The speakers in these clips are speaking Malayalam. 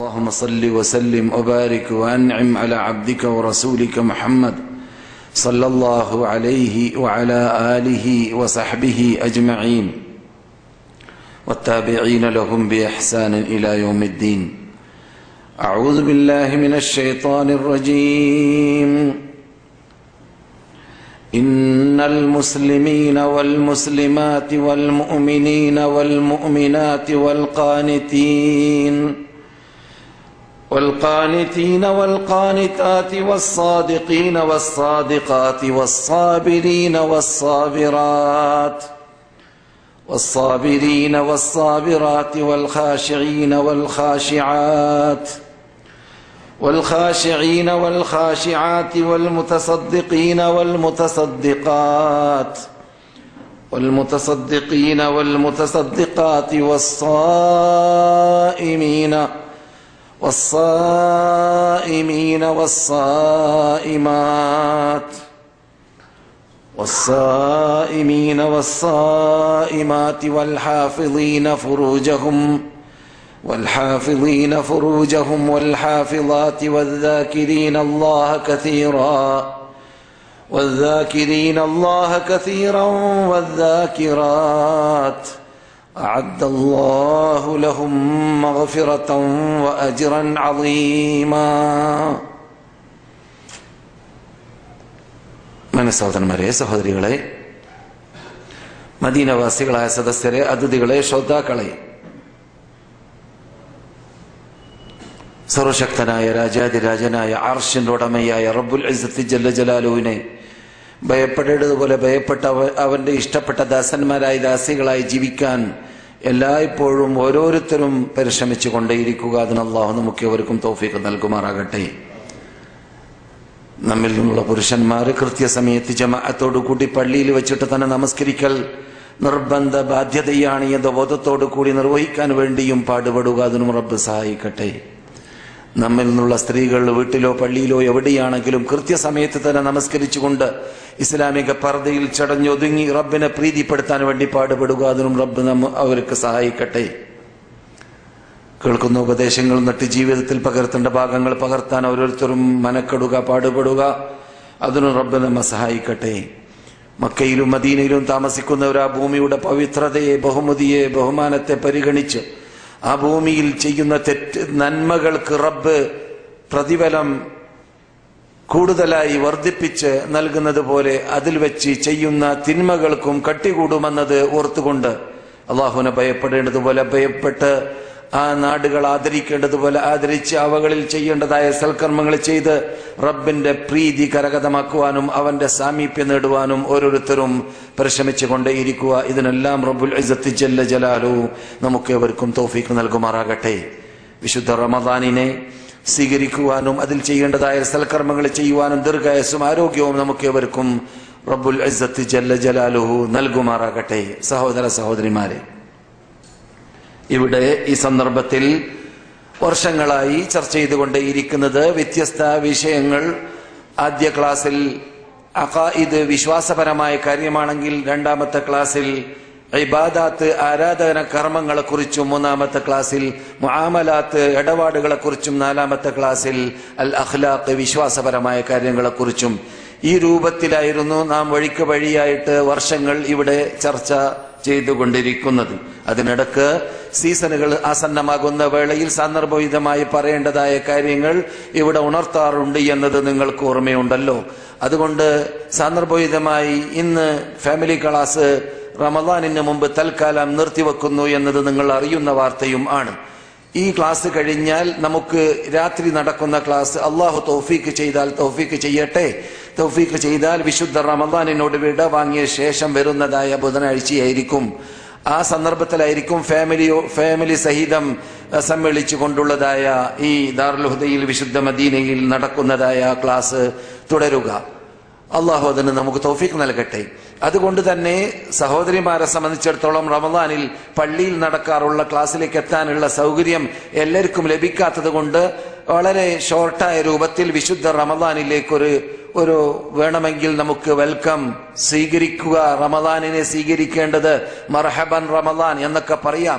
اللهم صل وسلم وبارك وانعم على عبدك ورسولك محمد صلى الله عليه وعلى اله وصحبه اجمعين والتابعين لهم باحسان الى يوم الدين اعوذ بالله من الشيطان الرجيم ان المسلمين والمسلمات والمؤمنين والمؤمنات والقانتين والقانتين والقانتات والصادقين والصادقات والصابرين والصابرات والصابرين والصابرات والخاشعين والخاشعات والخاشعين والخاشعات والمتصدقين والمتصدقات والمتصدقين والمتصدقات والصائمين والصائمين والصائمات والصائمين والصائمات والحافظين فروجهم والحافظين فروجهم والحافظات والذاكرين الله كثيرا والذاكرين الله كثيرا والذاكرات أعد الله لهم مغفرة وأجرا عظيما മനസ്സഹോദരന്മാരെ സഹോദരികളെ മദീനവാസികളായ സദസ്യരെ അതിഥികളെ ശ്രോതാക്കളെ സർവശക്തനായ രാജാതിരാജനായ ആർഷിന്റെ ഉടമയായ റബ്ബുൽ ഇസ്സത്ത് ജല്ല ജലാലുവിനെ ഭയപ്പെടേണ്ടതുപോലെ ഭയപ്പെട്ട അവ- അവന്റെ ഇഷ്ടപ്പെട്ട ദാസന്മാരായി ദാസികളായി ജീവിക്കാൻ എല്ലായ്പ്പോഴും ഓരോരുത്തരും പരിശ്രമിച്ചു കൊണ്ടേയിരിക്കുക അതിന് അള്ളാഹു നമുക്ക് എവർക്കും തോഫീക്ക് നൽകുമാറാകട്ടെ നമ്മിൽ നിന്നുള്ള പുരുഷന്മാർ കൃത്യസമയത്ത് ജമാഅത്തോടു കൂടി പള്ളിയിൽ വെച്ചിട്ട് തന്നെ നമസ്കരിക്കൽ നിർബന്ധ ബാധ്യതയാണ് എന്ന ബോധത്തോടു കൂടി നിർവഹിക്കാൻ വേണ്ടിയും പാടുപെടുക അതിനും റബ്ബ് സഹായിക്കട്ടെ നമ്മിൽ നിന്നുള്ള സ്ത്രീകൾ വീട്ടിലോ പള്ളിയിലോ എവിടെയാണെങ്കിലും കൃത്യസമയത്ത് തന്നെ നമസ്കരിച്ചുകൊണ്ട് ഇസ്ലാമിക പർദ്ദയിൽ ചടഞ്ഞൊതുങ്ങി റബ്ബിനെ പ്രീതിപ്പെടുത്താൻ വേണ്ടി പാടുപെടുക അതിനും റബ്ബ് നമ്മ അവർക്ക് സഹായിക്കട്ടെ കേൾക്കുന്ന ഉപദേശങ്ങൾ നട്ട് ജീവിതത്തിൽ പകർത്തേണ്ട ഭാഗങ്ങൾ പകർത്താൻ ഓരോരുത്തരും മനക്കെടുക പാടുപെടുക അതിനും റബ്ബ് നമ്മെ സഹായിക്കട്ടെ മക്കയിലും മദീനയിലും താമസിക്കുന്നവർ ആ ഭൂമിയുടെ പവിത്രതയെ ബഹുമതിയെ ബഹുമാനത്തെ പരിഗണിച്ച് ആ ഭൂമിയിൽ ചെയ്യുന്ന തെറ്റ് നന്മകൾക്ക് റബ്ബ് പ്രതിഫലം കൂടുതലായി വർദ്ധിപ്പിച്ച് നൽകുന്നത് പോലെ അതിൽ വെച്ച് ചെയ്യുന്ന തിന്മകൾക്കും കട്ടികൂടുമെന്നത് ഓർത്തുകൊണ്ട് അള്ളാഹുവിനെ ഭയപ്പെടേണ്ടതുപോലെ ഭയപ്പെട്ട് ആ നാടുകൾ ആദരിക്കേണ്ടതുപോലെ ആദരിച്ച് അവകളിൽ ചെയ്യേണ്ടതായ സൽക്കർമ്മങ്ങൾ ചെയ്ത് റബ്ബിന്റെ പ്രീതി കരഗതമാക്കുവാനും അവന്റെ സാമീപ്യം നേടുവാനും ഓരോരുത്തരും പരിശ്രമിച്ചു കൊണ്ടേയിരിക്കുക ഇതിനെല്ലാം റബ്ബുൽ ഇസത്ത് ജല്ല ജലാലു നമുക്ക് എവർക്കും തോഫീക്ക് നൽകുമാറാകട്ടെ വിശുദ്ധ റമദാനിനെ സ്വീകരിക്കുവാനും അതിൽ ചെയ്യേണ്ടതായ സൽക്കർമ്മങ്ങൾ ചെയ്യുവാനും ദീർഘായസും ആരോഗ്യവും നമുക്ക് എവർക്കും റബ്ബുൽ ഇസ്സത്ത് ജല്ല ജലാലുഹു നൽകുമാറാകട്ടെ സഹോദര സഹോദരിമാരെ ഇവിടെ ഈ സന്ദർഭത്തിൽ വർഷങ്ങളായി ചർച്ച ചെയ്തുകൊണ്ടേയിരിക്കുന്നത് വ്യത്യസ്ത വിഷയങ്ങൾ ആദ്യ ക്ലാസ്സിൽ അഖായിദ് വിശ്വാസപരമായ കാര്യമാണെങ്കിൽ രണ്ടാമത്തെ ക്ലാസ്സിൽ ഇബാദാത്ത് ആരാധന കർമ്മങ്ങളെക്കുറിച്ചും മൂന്നാമത്തെ ക്ലാസ്സിൽ മുആമലാത്ത് ഇടപാടുകളെക്കുറിച്ചും നാലാമത്തെ ക്ലാസ്സിൽ അൽ അഖ്ലാഖ് വിശ്വാസപരമായ കാര്യങ്ങളെക്കുറിച്ചും ഈ രൂപത്തിലായിരുന്നു നാം വഴിക്ക് വഴിയായിട്ട് വർഷങ്ങൾ ഇവിടെ ചർച്ച ചെയ്തുകൊണ്ടിരിക്കുന്നത് അതിനിടക്ക് സീസണുകൾ ആസന്നമാകുന്ന വേളയിൽ സന്ദർഭോചിതമായി പറയേണ്ടതായ കാര്യങ്ങൾ ഇവിടെ ഉണർത്താറുണ്ട് എന്നത് നിങ്ങൾക്ക് ഓർമ്മയുണ്ടല്ലോ അതുകൊണ്ട് സന്ദർഭോചിതമായി ഇന്ന് ഫാമിലി ക്ലാസ് റമദാനിന് മുമ്പ് തൽക്കാലം നിർത്തിവെക്കുന്നു എന്നത് നിങ്ങൾ അറിയുന്ന വാർത്തയും ആണ് ഈ ക്ലാസ് കഴിഞ്ഞാൽ നമുക്ക് രാത്രി നടക്കുന്ന ക്ലാസ് അള്ളാഹു തൗഫീക്ക് ചെയ്താൽ തൗഫീക്ക് ചെയ്യട്ടെ തൗഫീക്ക് ചെയ്താൽ വിശുദ്ധ റമദാനിനോട് വിട വാങ്ങിയ ശേഷം വരുന്നതായ ബുധനാഴ്ചയായിരിക്കും ആ സന്ദർഭത്തിലായിരിക്കും ഫാമിലിയോ ഫാമിലി സഹിതം അഹ്, സമ്മേളിച്ചു കൊണ്ടുള്ളതായ ഈ ദാറുൽഹുദയിൽ വിശുദ്ധ മദീനയിൽ നടക്കുന്നതായ ക്ലാസ് തുടരുക അള്ളാഹു അതിന് നമുക്ക് തൗഫീഖ് നൽകട്ടെ അതുകൊണ്ട് തന്നെ സഹോദരിമാരെ സംബന്ധിച്ചിടത്തോളം റമദാനിൽ പള്ളിയിൽ നടക്കാറുള്ള ക്ലാസ്സിലേക്ക് എത്താനുള്ള സൗകര്യം എല്ലാവർക്കും ലഭിക്കാത്തത് കൊണ്ട് വളരെ ഷോർട്ടായ രൂപത്തിൽ വിശുദ്ധ റമദാനിലേക്കൊരു ഒരു വേണമെങ്കിൽ നമുക്ക് വെൽക്കം സ്വീകരിക്കുക റമദാനിനെ സ്വീകരിക്കേണ്ടത് മർഹബൻ റമദാൻ എന്നൊക്കെ പറയാം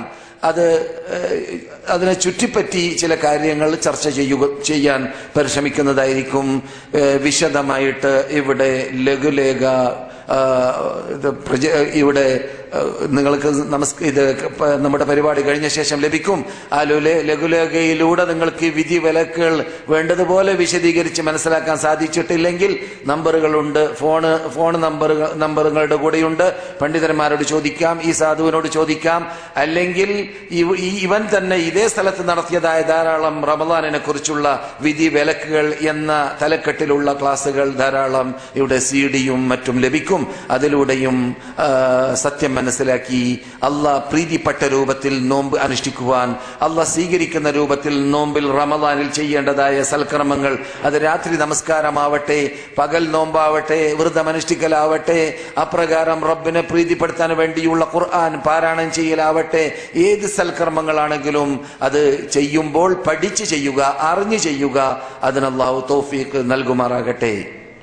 അത് ഏഹ്, അതിനെ ചുറ്റിപ്പറ്റി ചില കാര്യങ്ങൾ ചർച്ച ചെയ്യുക ചെയ്യാൻ പരിശ്രമിക്കുന്നതായിരിക്കും ഏഹ്, വിശദമായിട്ട് ഇവിടെ ലഘുലേഖ ആ, ഇത് പ്രജ ഇവിടെ ആ, നിങ്ങൾക്ക് നമസ്ക ഇത് പ- നമ്മുടെ പരിപാടി കഴിഞ്ഞ ശേഷം ലഭിക്കും ആ ലുലെ ലഘുലേഖയിലൂടെ നിങ്ങൾക്ക് വിധി വിലക്കുകൾ വേണ്ടതുപോലെ വിശദീകരിച്ച് മനസ്സിലാക്കാൻ സാധിച്ചിട്ടില്ലെങ്കിൽ നമ്പറുകളുണ്ട് ഫോണ് ഫോൺ നമ്പറുകൾ നമ്പറുകളുടെ കൂടെയുണ്ട് പണ്ഡിതന്മാരോട് ചോദിക്കാം ഈ സാധുവിനോട് ചോദിക്കാം അല്ലെങ്കിൽ ഇവ- ഈ- ഇവൻ തന്നെ ഇതേ സ്ഥലത്ത് നടത്തിയതായ ധാരാളം റമദാനിനെ കുറിച്ചുള്ള വിധി വിലക്കുകൾ എന്ന തലക്കെട്ടിലുള്ള ക്ലാസ്സുകൾ ധാരാളം ഇവിടെ സി ഡിയും മറ്റും ലഭിക്കും അതിലൂടെയും ആ, സത്യം മനസ്സിലാക്കി അള്ളാഹ് പ്രീതിപ്പെട്ട രൂപത്തിൽ നോമ്പ് അനുഷ്ഠിക്കുവാൻ അള്ളാഹ് സ്വീകരിക്കുന്ന രൂപത്തിൽ നോമ്പിൽ റമദാനിൽ ചെയ്യേണ്ടതായ സൽക്കർമ്മങ്ങൾ അത് രാത്രി നമസ്കാരമാവട്ടെ പകൽ നോമ്പാവട്ടെ വ്രതം അനുഷ്ഠിക്കലാവട്ടെ അപ്രകാരം റബ്ബിനെ പ്രീതിപ്പെടുത്താൻ വേണ്ടിയുള്ള ഖുർആൻ പാരായണം ചെയ്യലാവട്ടെ ഏത് സൽക്കർമ്മങ്ങളാണെങ്കിലും അത് ചെയ്യുമ്പോൾ പഠിച്ച് ചെയ്യുക അറിഞ്ഞു ചെയ്യുക അതിന് അള്ളാഹു തൗഫീഖ് നൽകുമാറാകട്ടെ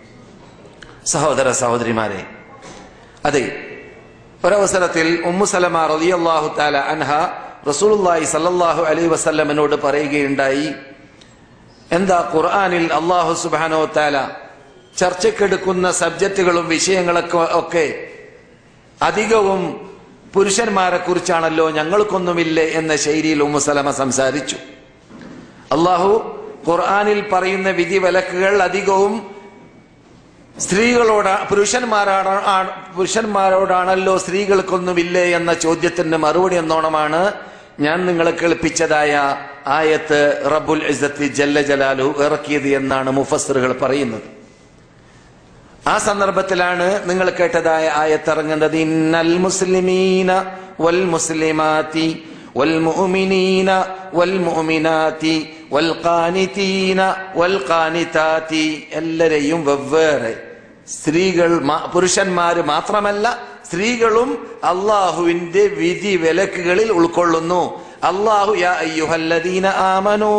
സഹോദര സഹോദരിമാരെ അതെ ഒരവസരത്തിൽ ഉമ്മു സലമ റളിയല്ലാഹു തആല അൻഹ റസൂലുള്ളാഹി സല്ലല്ലാഹു അലൈഹി വസല്ലമനോട് പറയുകയുണ്ടായി എന്താ ഖുർആനിൽ അള്ളാഹു സുബ്ഹാനഹു തആല ചർച്ചയ്ക്കെടുക്കുന്ന സബ്ജക്റ്റുകളും വിഷയങ്ങളൊക്കെ ഒക്കെ അധികവും പുരുഷന്മാരെ കുറിച്ചാണല്ലോ ഞങ്ങൾക്കൊന്നുമില്ലേ എന്ന ശൈലിയിൽ ഉമ്മു സലമ സംസാരിച്ചു അള്ളാഹു ഖുർആനിൽ പറയുന്ന വിധി വിലക്കുകൾ അധികവും സ്ത്രീകളോട് പുരുഷന്മാരാണ് ആണ്- പുരുഷന്മാരോടാണല്ലോ സ്ത്രീകൾക്കൊന്നുമില്ലേ എന്ന ചോദ്യത്തിന്റെ മറുപടി എന്നോണമാണ് ഞാൻ നിങ്ങളെ കേൾപ്പിച്ചതായ ആയത്ത് റബ്ബുൽ ഇസ്സത്തി ജല്ല ജലാലു ഇറക്കിയത് എന്നാണ് മുഫസ്സറുകൾ പറയുന്നത് ആ സന്ദർഭത്തിലാണ് നിങ്ങൾ കേട്ടതായ ആയത്തിറങ്ങുന്നത് ഇന്നൽ മുസ്ലിമീന വൽ മുസ്ലിമാത്തി വൽ മുഅ്മിനീന വൽ മുഅ്മിനാത്തി വൽ ഖാനിതീന വൽ ഖാനിതാത്തി എല്ലാരെയും വെവ്വേറെ സ്ത്രീകൾ മാ- പുരുഷന്മാര് മാത്രമല്ല സ്ത്രീകളും അള്ളാഹുവിന്റെ വിധി വിലക്കുകളിൽ ഉൾക്കൊള്ളുന്നു അള്ളാഹു യാ അയ്യുഹല്ലദീന ആമനൂ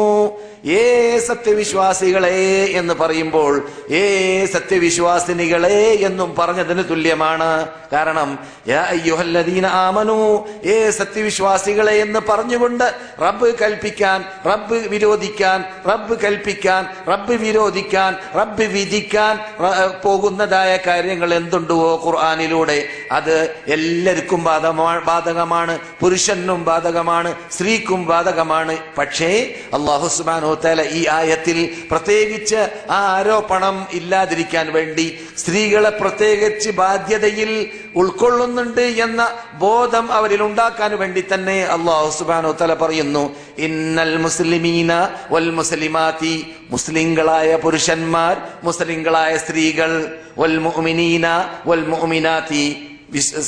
ഏ സത്യവിശ്വാസികളെ എന്ന് പറയുമ്പോൾ ഏ സത്യവിശ്വാസിനികളെ എന്നും പറഞ്ഞതിന് തുല്യമാണ് കാരണം യാ അയ്യുഹല്ലദീന ആമനു ഏ സത്യവിശ്വാസികളെ എന്ന് പറഞ്ഞുകൊണ്ട് റബ്ബ് കൽപ്പിക്കാൻ റബ്ബ് വിരോധിക്കാൻ റബ്ബ് കൽപ്പിക്കാൻ റബ്ബ് വിരോധിക്കാൻ റബ്ബ് വിധിക്കാൻ റ- പോകുന്നതായ കാര്യങ്ങൾ എന്തുണ്ടോ ഖുർആാനിലൂടെ അത് എല്ലാവർക്കും ബാധകമാണ് ബാധകമാണ് പുരുഷനും ബാധകമാണ് സ്ത്രീക്കും ബാധകമാണ് പക്ഷേ അള്ളാഹു സുബാനോ തല ഈ ആയത്തിൽ പ്രത്യേകിച്ച് ആ ആരോപണം ഇല്ലാതിരിക്കാൻ വേണ്ടി സ്ത്രീകളെ പ്രത്യേകിച്ച് ബാധ്യതയിൽ ഉൾക്കൊള്ളുന്നുണ്ട് എന്ന ബോധം അവരിൽ ഉണ്ടാക്കാൻ വേണ്ടി തന്നെ അള്ളാഹു സുബാനോ തല പറയുന്നു ഇന്നൽ മുസ്ലിമീന വൽ മുസ്ലിമാത്തി മുസ്ലിങ്ങളായ പുരുഷന്മാർ മുസ്ലിങ്ങളായ സ്ത്രീകൾ വൽ മുഅ്മിനീന വൽ മുഅ്മിനാത്തി വിശ്വ-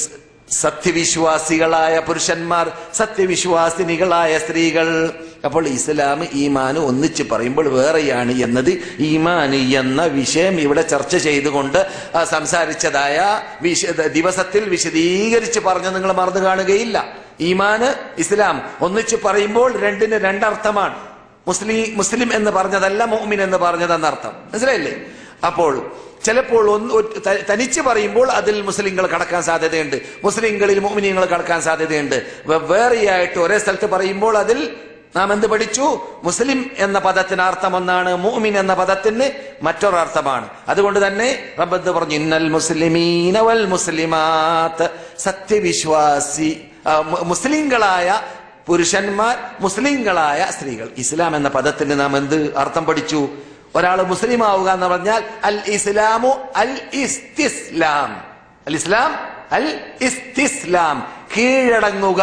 സത്യവിശ്വാസികളായ പുരുഷന്മാർ സത്യവിശ്വാസിനികളായ സ്ത്രീകൾ അപ്പോൾ ഇസ്ലാം ഈമാന് ഒന്നിച്ച് പറയുമ്പോൾ വേറെയാണ് എന്നത് ഈമാൻ എന്ന വിഷയം ഇവിടെ ചർച്ച ചെയ്തുകൊണ്ട് ആ, സംസാരിച്ചതായ വിശ- ദിവസത്തിൽ വിശദീകരിച്ച് പറഞ്ഞ് നിങ്ങൾ മറന്നു കാണുകയില്ല ഈമാന് ഇസ്ലാം ഒന്നിച്ച് പറയുമ്പോൾ രണ്ടിന് രണ്ടർത്ഥമാണ് മുസ്ലിം മുസ്ലിം എന്ന് പറഞ്ഞതല്ല മോമിൻ എന്ന് പറഞ്ഞതെന്നർത്ഥം മനസ്സിലായില്ലേ അപ്പോൾ ചിലപ്പോൾ ഒന്ന് ഒറ്റ- ത- തനിച്ച് പറയുമ്പോൾ അതിൽ മുസ്ലിങ്ങൾ കടക്കാൻ സാധ്യതയുണ്ട് മുസ്ലിങ്ങളിൽ മോമിനിയങ്ങൾ കടക്കാൻ സാധ്യതയുണ്ട് വെവ്വേറെയായിട്ട് ഒരേ സ്ഥലത്ത് പറയുമ്പോൾ അതിൽ നാം എന്ത് പഠിച്ചു മുസ്ലിം എന്ന പദത്തിന് അർത്ഥം ഒന്നാണ് മുഅ്മിൻ എന്ന പദത്തിന് മറ്റൊരർത്ഥമാണ് അതുകൊണ്ട് തന്നെ റബ്ബത്ത് പറഞ്ഞു ഇന്നൽ മുസ്ലിമീന വൽ മുസ്ലിമാത്ത് സത്യവിശ്വാസി ആ, മു- മുസ്ലിങ്ങളായ പുരുഷന്മാർ മുസ്ലിങ്ങളായ സ്ത്രീകൾ ഇസ്ലാം എന്ന പദത്തിന് നാം എന്ത് അർത്ഥം പഠിച്ചു ഒരാൾ മുസ്ലിം ആവുക എന്ന് പറഞ്ഞാൽ അൽ ഇസ്ലാമു അൽ ഇസ്തിസ്ലാം അൽ ഇസ്ലാം അൽ ഇസ്തിസ്ലാം കീഴടങ്ങുക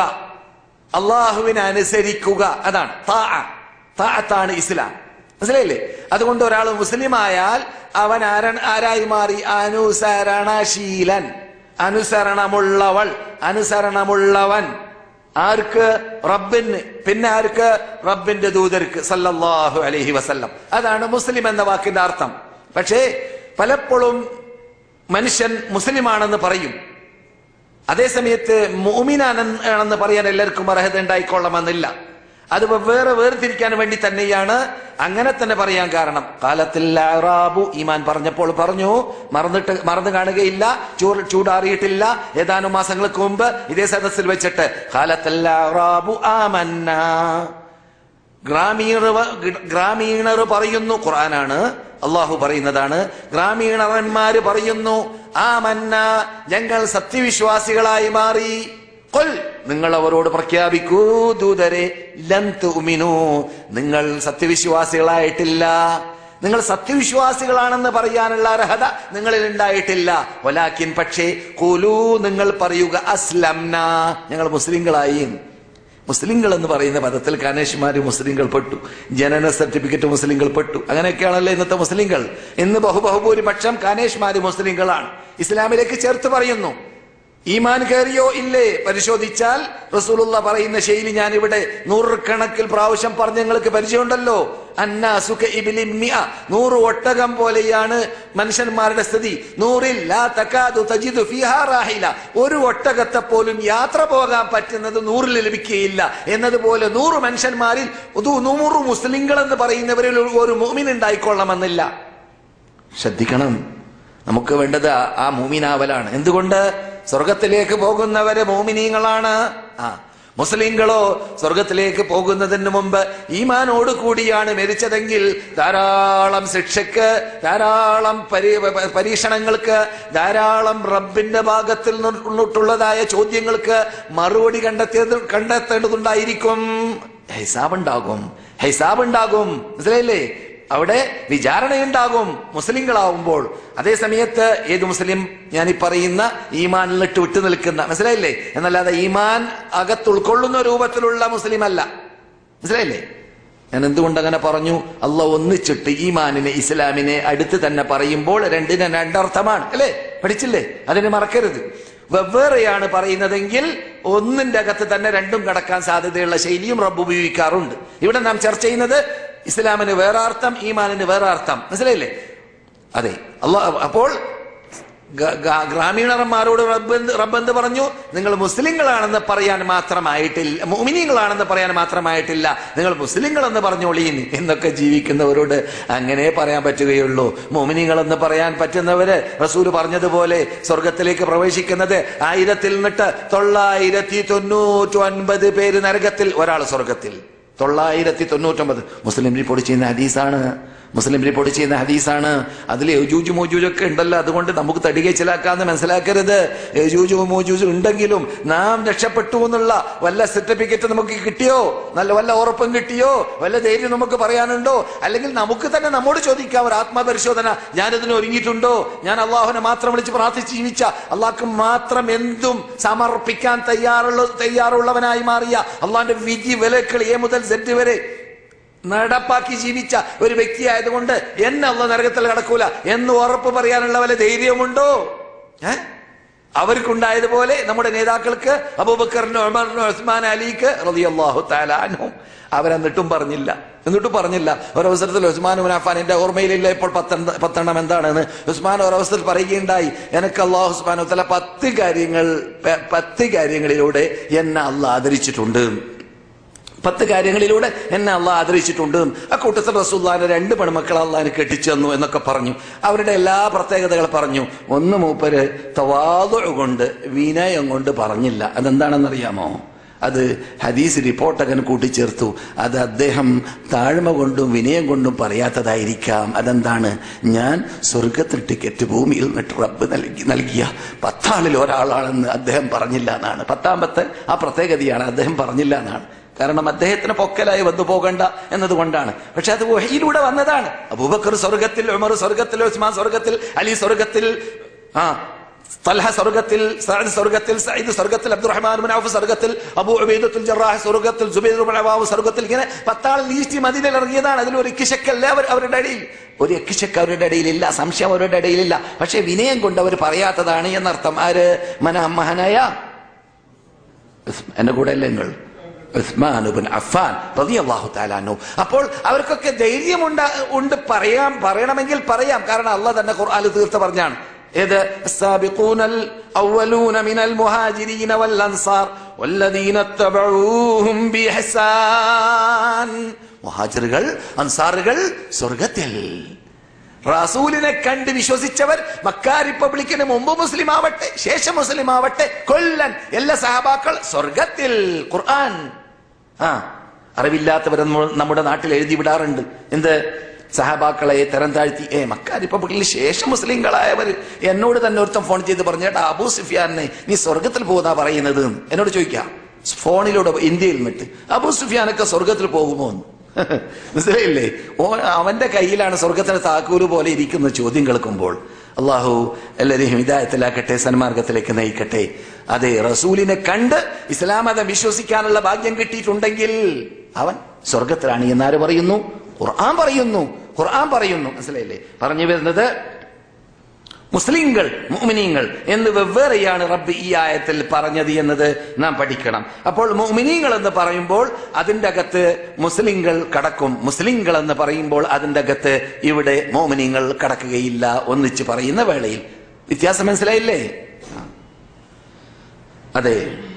അള്ളാഹുവിനെ അനുസരിക്കുക അതാണ് താഅ. താഅത്താണ് ഇസ്ലാം മനസ്സിലായില്ലേ അതുകൊണ്ട് ഒരാൾ മുസ്ലിം ആയാൽ അവൻ ആര ആരായി മാറി അനുസരണശീലൻ അനുസരണമുള്ളവൾ അനുസരണമുള്ളവൻ ആർക്ക് റബ്ബിന് പിന്നെ ആർക്ക് റബ്ബിന്റെ ദൂതർക്ക് സല്ലല്ലാഹു അലൈഹി വസല്ലം അതാണ് മുസ്ലിം എന്ന വാക്കിന്റെ അർത്ഥം പക്ഷേ പലപ്പോഴും മനുഷ്യൻ മുസ്ലിമാണെന്ന് പറയും അതേസമയത്ത് മോമിനാണെന്ന് പറയാൻ എല്ലാവർക്കും അർഹത ഉണ്ടായിക്കൊള്ളണമെന്നില്ല അത് വേറെ വേർതിരിക്കാൻ വേണ്ടി തന്നെയാണ് അങ്ങനെ തന്നെ പറയാൻ കാരണം കാലത്തിൽ അറാബു ഈമാൻ പറഞ്ഞപ്പോൾ പറഞ്ഞു മറന്നിട്ട് മറന്നു കാണുകയില്ല ചൂട് ചൂടാറിയിട്ടില്ല ഏതാനും മാസങ്ങൾക്ക് മുമ്പ് ഇതേ സദസ്സിൽ വെച്ചിട്ട് കാലത്തിൽ അറാബു ആമന്ന ഗ്രാമീണർ ഗ്രാമീണർ പറയുന്നു ഖുർആനാണ് അള്ളാഹു പറയുന്നതാണ് ഗ്രാമീണന്മാര് പറയുന്നു ആ മന്ന ഞങ്ങൾ സത്യവിശ്വാസികളായി മാറി കൊൽ നിങ്ങൾ അവരോട് പ്രഖ്യാപിക്കൂ ദൂതരെ ലൻ തുമിനു നിങ്ങൾ സത്യവിശ്വാസികളായിട്ടില്ല നിങ്ങൾ സത്യവിശ്വാസികളാണെന്ന് പറയാനുള്ള അർഹത നിങ്ങളിൽ ഉണ്ടായിട്ടില്ല ഒലാക്കിൻ പക്ഷേ കുലു നിങ്ങൾ പറയുക അസ്ലംന ഞങ്ങൾ മുസ്ലിങ്ങളായി മുസ്ലിങ്ങൾ എന്ന് പറയുന്ന പദത്തിൽ കാനേഷ്മാര് മുസ്ലിങ്ങൾ പെട്ടു ജനന സർട്ടിഫിക്കറ്റ് മുസ്ലിങ്ങൾ പെട്ടു അങ്ങനെയൊക്കെയാണല്ലോ ഇന്നത്തെ മുസ്ലിങ്ങൾ ഇന്ന് ബഹുബഹുഭൂരിപക്ഷം കാനേഷ്മാര് മുസ്ലിങ്ങളാണ് ഇസ്ലാമിലേക്ക് ചേർത്ത് പറയുന്നു ഈമാൻ കയറിയോ ഇല്ലേ പരിശോധിച്ചാൽ റസൂലുള്ള പറയുന്ന ശൈലി ഞാൻ ഇവിടെ നൂറുകണക്കിൽ പ്രാവശ്യം പറഞ്ഞ നിങ്ങൾക്ക് പരിചയമുണ്ടല്ലോ അന്നാസുക ഇബ്ലിൻ മിഅ. നൂറ് ഒട്ടകം പോലെയാണ് മനുഷ്യന്മാരുടെ സ്ഥിതി നൂറിൽ ലാ തകാദു തജിദു ഫീഹാ റാഹില ഒരു ഒട്ടകത്തെ പോലും യാത്ര പോകാൻ പറ്റുന്നത് നൂറിൽ ലഭിക്കുകയില്ല എന്നതുപോലെ നൂറ് മനുഷ്യന്മാരിൽ ഒരു നൂറ് മുസ്ലിങ്ങൾ എന്ന് പറയുന്നവരിൽ ഒരു- ഒരു മോമിൻ ഉണ്ടായിക്കൊള്ളണമെന്നില്ല ശ്രദ്ധിക്കണം നമുക്ക് വേണ്ടത് ആ- ആ മൂമിനാവലാണ് എന്തുകൊണ്ട് സ്വർഗത്തിലേക്ക് പോകുന്നവര് മോമിനീങ്ങളാണ് ആ മുസ്ലിങ്ങളോ സ്വർഗത്തിലേക്ക് പോകുന്നതിന് മുമ്പ് ഈമാനോട് കൂടിയാണ് മരിച്ചതെങ്കിൽ ധാരാളം ശിക്ഷയ്ക്ക് ധാരാളം പരി പ- പരീക്ഷണങ്ങൾക്ക് ധാരാളം റബ്ബിന്റെ ഭാഗത്തിൽ നിന്നിട്ടുള്ളതായ ചോദ്യങ്ങൾക്ക് മറുപടി കണ്ടെത്തിയത് കണ്ടെത്തേണ്ടതുണ്ടായിരിക്കും ഹിസാബ് ഉണ്ടാകും ഹിസാബ് ഉണ്ടാകും മനസ്സിലായില്ലേ അവിടെ വിചാരണയുണ്ടാകും മുസ്ലിങ്ങളാവുമ്പോൾ അതേ സമയത്ത് ഏത് മുസ്ലിം ഞാൻ ഈ പറയുന്ന ഈമാനിലിട്ട് വിട്ടു നിൽക്കുന്ന മനസ്സിലായില്ലേ എന്നല്ലാതെ ഈമാൻ അകത്ത് ഉൾക്കൊള്ളുന്ന രൂപത്തിലുള്ള മുസ്ലിം അല്ല മനസ്സിലായില്ലേ ഞാൻ എന്തുകൊണ്ട് അങ്ങനെ പറഞ്ഞു അല്ല ഒന്നിച്ചിട്ട് ഈമാനിനെ ഇസ്ലാമിനെ അടുത്ത് തന്നെ പറയുമ്പോൾ രണ്ടിന് രണ്ടർത്ഥമാണ് അല്ലേ പഠിച്ചില്ലേ അതിന് മറക്കരുത് വെവ്വേറെയാണ് പറയുന്നതെങ്കിൽ ഒന്നിന്റെ അകത്ത് തന്നെ രണ്ടും കടക്കാൻ സാധ്യതയുള്ള ശൈലിയും റബ്ബ് ഉപയോഗിക്കാറുണ്ട് ഇവിടെ നാം ചർച്ച ചെയ്യുന്നത് ഇസ്ലാമിന് വേറെ അർത്ഥം ഈമാനിന് വേറെ അർത്ഥം മനസ്സിലായില്ലേ അതെ അള്ളാ അപ്പോൾ ഗ- ഗ- ഗ്രാമീണന്മാരോട് റബ്ബ് എന്ത് റബ്ബ് എന്ത് പറഞ്ഞു നിങ്ങൾ മുസ്ലിങ്ങളാണെന്ന് പറയാൻ മാത്രമായിട്ടില്ല മോമിനികളാണെന്ന് പറയാൻ മാത്രമായിട്ടില്ല നിങ്ങൾ മുസ്ലിങ്ങൾ എന്ന് പറഞ്ഞോളീൻ എന്നൊക്കെ ജീവിക്കുന്നവരോട് അങ്ങനെ പറയാൻ പറ്റുകയുള്ളൂ മോമിനികൾ എന്ന് പറയാൻ പറ്റുന്നവര് റസൂല് പറഞ്ഞതുപോലെ സ്വർഗത്തിലേക്ക് പ്രവേശിക്കുന്നത് ആയിരത്തിൽ നിന്നിട്ട് തൊള്ളായിരത്തി തൊണ്ണൂറ്റി ഒൻപത് പേര് നരകത്തിൽ ഒരാൾ സ്വർഗത്തിൽ തൊള്ളായിരത്തി തൊണ്ണൂറ്റൊമ്പത് മുസ്ലിം റിപ്പോർട്ട് ചെയ്യുന്ന ഹദീസാണ് മുസ്ലിം റിപ്പോർട്ട് ചെയ്യുന്ന ഹദീസാണ് അതിൽ യജൂജ് മോജൂജ് ഒക്കെ ഉണ്ടല്ലോ അതുകൊണ്ട് നമുക്ക് തടികച്ചിലാക്കാന്ന് മനസ്സിലാക്കരുത് യജൂജ് മോജൂജ് ഉണ്ടെങ്കിലും നാം രക്ഷപ്പെട്ടു എന്നുള്ള വല്ല സർട്ടിഫിക്കറ്റ് നമുക്ക് കിട്ടിയോ നല്ല വല്ല ഉറപ്പും കിട്ടിയോ വല്ല ധൈര്യം നമുക്ക് പറയാനുണ്ടോ അല്ലെങ്കിൽ നമുക്ക് തന്നെ നമ്മോട് ചോദിക്കാം ഒരു ആത്മപരിശോധന ഞാനിതിന് ഒരുങ്ങിയിട്ടുണ്ടോ ഞാൻ അള്ളാഹുനെ മാത്രം വിളിച്ച് പ്രാർത്ഥിച്ച് ജീവിച്ച അള്ളാഹ്ക്ക് മാത്രം എന്തും സമർപ്പിക്കാൻ തയ്യാറുള്ള തയ്യാറുള്ളവനായി മാറിയ അള്ളാഹിന്റെ വിധി വിലക്കൾ എ മുതൽ സെറ്റ് വരെ നടപ്പാക്കി ജീവിച്ച ഒരു വ്യക്തിയായതുകൊണ്ട് എന്നെ അള്ള നരകത്തിൽ കടക്കൂല എന്ന് ഉറപ്പ് പറയാനുള്ള വല്ല ധൈര്യമുണ്ടോ ഏ അവർക്കുണ്ടായതുപോലെ നമ്മുടെ നേതാക്കൾക്ക് അബൂബക്കറിന് ഉമറിന് ഉസ്മാൻ അലിക്ക് റളിയല്ലാഹു തആല അൻഹും അവരെന്നിട്ടും പറഞ്ഞില്ല എന്നിട്ടും പറഞ്ഞില്ല ഒരവസരത്തിൽ ഉസ്മാൻ മുനാഫാൻ എന്റെ ഓർമ്മയിലില്ല ഇപ്പോൾ പത്തെണ്ണ പത്തെണ്ണം എന്താണെന്ന് ഉസ്മാൻ ഒരവസരത്തിൽ പറയുകയുണ്ടായി എനിക്ക് അള്ളാഹു ഉസ്മാൻ തല പത്ത് കാര്യങ്ങൾ പ- പത്ത് കാര്യങ്ങളിലൂടെ എന്നെ അള്ളാഹ് ആദരിച്ചിട്ടുണ്ട് പത്ത് കാര്യങ്ങളിലൂടെ എന്നെ അള്ളാഹ് ആദരിച്ചിട്ടുണ്ട് ആ കൂട്ടത്തിൽ റസൂല്ലാന്റെ രണ്ട് പെൺമക്കൾ അള്ളാഹിന് കെട്ടിച്ചു തന്നു എന്നൊക്കെ പറഞ്ഞു അവരുടെ എല്ലാ പ്രത്യേകതകൾ പറഞ്ഞു ഒന്ന് മൂപ്പര് തവാതു കൊണ്ട് വിനയം കൊണ്ട് പറഞ്ഞില്ല അതെന്താണെന്നറിയാമോ അത് ഹദീസ് റിപ്പോർട്ടകൻ കൂട്ടിച്ചേർത്തു അത് അദ്ദേഹം താഴ്മ കൊണ്ടും വിനയം കൊണ്ടും പറയാത്തതായിരിക്കാം അതെന്താണ് ഞാൻ സ്വർഗത്തിൽ ടിക്കറ്റ് ഭൂമിയിൽ നിന്നിട്ട് റബ്ബ് നൽകി നൽകിയ പത്താളിൽ ഒരാളാണെന്ന് അദ്ദേഹം പറഞ്ഞില്ല എന്നാണ് പത്താമത്തെ ആ പ്രത്യേകതയാണ് അദ്ദേഹം പറഞ്ഞില്ല എന്നാണ് കാരണം അദ്ദേഹത്തിന് പൊക്കലായി വന്നു പോകണ്ട എന്നതുകൊണ്ടാണ് പക്ഷെ അത് വഹിയിലൂടെ വന്നതാണ് അബൂബക്കർ സ്വർഗത്തിൽ ഉമർ സ്വർഗത്തിൽ ഉസ്മാൻ സ്വർഗത്തിൽ അലി സ്വർഗത്തിൽ ആ തൽഹ സ്വർഗത്തിൽ സഅദ് സ്വർഗത്തിൽ സയ്യിദ് സ്വർഗത്തിൽ അബ്ദുറഹ്മാൻ ബിൻ ഔഫ് സ്വർഗത്തിൽ അബൂ ഉബൈദത്തുൽ ജറാഹ് സ്വർഗത്തിൽ സുബൈർ ബിൻ അവാവ് സ്വർഗത്തിൽ ഇങ്ങനെ പത്താൾ ലീസ്റ്റ് മദീനയിൽ ഇറങ്ങിയതാണ് അതിൽ ഒരു എക്കിശക്കല്ല അവർ അവരുടെ ഇടയിൽ ഒരു എക്കിശക്ക് അവരുടെ ഇടയിലില്ല സംശയം അവരുടെ ഇടയിലില്ല പക്ഷെ വിനയം കൊണ്ട് അവർ പറയാത്തതാണ് എന്നർത്ഥം ആര് മന മഹനായ ഉസ്- എന്റെ കൂടെ അല്ലേ നിങ്ങൾ ഉസ്മാൻ ഇബ്ൻ അഫ്ഫാൻ റളിയല്ലാഹു തആല അൻഹു അപ്പോൾ അവർക്കൊക്കെ ധൈര്യമുണ്ട് ഉണ്ട് പറയാം പറയണമെങ്കിൽ പറയാം കാരണം അള്ളാഹ് തന്നെ ഖുർആനിൽ തീർത്ത് പറഞ്ഞാണ് ഏത് السابقون الأولون من المهاجرين والأنصار والذين اتبعوهم بإحسان മുഹാജിറുകൾ അൻസാറുകൾ സ്വർഗത്തിൽ റസൂലിനെ കണ്ട് വിശ്വസിച്ചവർ മക്ക റിപ്പബ്ലിക്കിന് മുമ്പ് മുസ്ലിം ആവട്ടെ ശേഷം മുസ്ലിം ആവട്ടെ കൊല്ലൻ എല്ലാ സഹബാക്കൾ സ്വർഗത്തിൽ ഖുർആൻ ആ അറിവില്ലാത്തവർ നമ്മ- നമ്മുടെ നാട്ടിൽ എഴുതി വിടാറുണ്ട് എന്ത് സഹബാക്കളെ തരം താഴ്ത്തി ഏ മക്ക റിപ്പബ്ലിക്കിന് ശേഷം മുസ്ലിങ്ങളായവർ എന്നോട് തന്നെ ഒരുത്തം ഫോൺ ചെയ്ത് പറഞ്ഞേട്ടാ അബൂ സുഫിയാനെ നീ സ്വർഗത്തിൽ പോകുന്നാ പറയുന്നത് എന്ന് എന്നോട് ചോദിക്കാം ഫോണിലൂടെ ഇന്ത്യയിൽ നിന്നിട്ട് അബൂ സുഫിയാനൊക്കെ സ്വർഗത്തിൽ പോകുമോ എന്ന് മനസ്സിലായില്ലേ ഓ അവന്റെ കയ്യിലാണ് സ്വർഗത്തിന്റെ താക്കൂര് പോലെ ഇരിക്കുന്ന ചോദ്യം കേൾക്കുമ്പോൾ അള്ളാഹു എല്ലാവരെയും ഹിദായത്തിലാക്കട്ടെ സന്മാർഗത്തിലേക്ക് നയിക്കട്ടെ അതെ റസൂലിനെ കണ്ട് ഇസ്ലാം മതം വിശ്വസിക്കാനുള്ള ഭാഗ്യം കിട്ടിയിട്ടുണ്ടെങ്കിൽ അവൻ സ്വർഗത്തിലാണ് എന്നാര് പറയുന്നു ഖുർആൻ പറയുന്നു ഖുർആൻ പറയുന്നു മനസ്സിലായില്ലേ പറഞ്ഞു വരുന്നത് മുസ്ലിങ്ങൾ മുഅ്മിനീങ്ങൾ എന്ന് വെവ്വേറെയാണ് റബ്ബ് ഈ ആയത്തിൽ പറഞ്ഞത് എന്നത് നാം പഠിക്കണം അപ്പോൾ മുഅ്മിനീങ്ങൾ എന്ന് പറയുമ്പോൾ അതിന്റെ അകത്ത് മുസ്ലിങ്ങൾ കടക്കും മുസ്ലിങ്ങൾ എന്ന് പറയുമ്പോൾ അതിന്റെ അകത്ത് ഇവിടെ മോമിനീങ്ങൾ കടക്കുകയില്ല ഒന്നിച്ച് പറയുന്ന വേളയിൽ വ്യത്യാസം മനസ്സിലായില്ലേ ആ. അതെ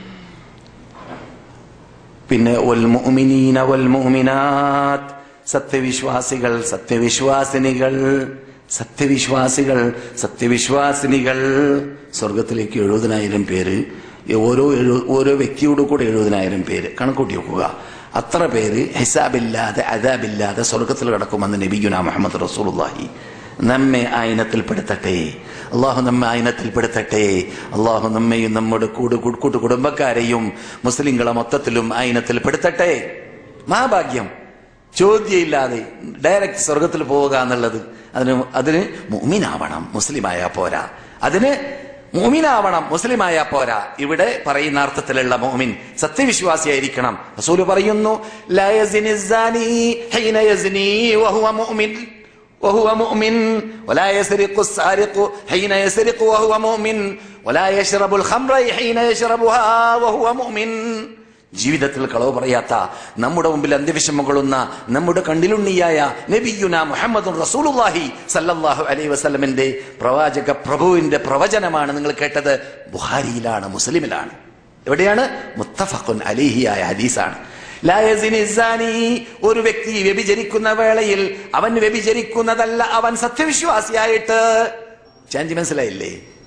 പിന്നെ ഒൽ മുഅ്മിനീന വൽ മുഅ്മിനാത്ത് സത്യവിശ്വാസികൾ സത്യവിശ്വാസിനികൾ സത്യവിശ്വാസികൾ സത്യവിശ്വാസിനികൾ സ്വർഗത്തിലേക്ക് എഴുപതിനായിരം പേര് ഓരോ എഴു- ഓരോ വ്യക്തിയോട് കൂടെ എഴുപതിനായിരം പേര് കണക്കൂട്ടി വെക്കുക അത്ര പേര് ഹിസാബില്ലാതെ അതാബില്ലാതെ സ്വർഗത്തിൽ കിടക്കുമെന്ന് നബിഗുന മുഹമ്മദ് റസൂലുള്ളാഹി നമ്മെ ആയനത്തിൽപ്പെടുത്തട്ടെ അള്ളാഹു നമ്മെ ആയനത്തിൽപ്പെടുത്തട്ടെ അള്ളാഹു നമ്മയും നമ്മുടെ കൂട് കൂട്ട് കുടുംബക്കാരെയും മുസ്ലിങ്ങളെ മൊത്തത്തിലും ആയനത്തിൽപ്പെടുത്തട്ടെ മഹാഭാഗ്യം ചോദ്യമില്ലാതെ ഡയറക്റ്റ് സ്വർഗത്തിൽ പോവുക എന്നുള്ളത് അതിന് അതിന് മുഅ്മിനാവണം മുസ്ലിമായ പോരാ അതിന് മുഅ്മിനാവണം മുസ്ലിമായ പോരാ ഇവിടെ പറയുന്ന അർത്ഥത്തിലുള്ള മുഅ്മിൻ സത്യവിശ്വാസിയായിരിക്കണം റസൂല് പറയുന്നു ലാ യസ്നി الزاني حين يزني وهو مؤمن وهو مؤمن ولا يسرق السارق حين يسرق وهو مؤمن ولا يشرب الخمر حين يشربها وهو مؤمن ജീവിതത്തിൽ കളവ് പറയാത്ത നമ്മുടെ മുമ്പിൽ അന്ത്യവിഷമം കൊള്ളുന്ന നമ്മുടെ കണ്ടിലുണ്ണിയായ നബിയുന മുഹമ്മദ് റസൂലുല്ലാഹി സല്ലല്ലാഹു അലൈഹി വസല്ലമിന്റെ പ്രവാചക പ്രഭുവിന്റെ പ്രവചനമാണ് നിങ്ങൾ കേട്ടത് ബുഹാരിയിലാണ് മുസ്ലിമിലാണ് എവിടെയാണ് മുത്തഫഖുൻ അലിഹിയായ ഹദീസാണ് ലാ യസിനി സാനി. ഒരു വ്യക്തി വ്യഭിചരിക്കുന്ന വേളയിൽ അവൻ വ്യഭിചരിക്കുന്നതല്ല അവൻ സത്യവിശ്വാസിയായിട്ട് ചാഞ്ചി മനസ്സിലായില്ലേ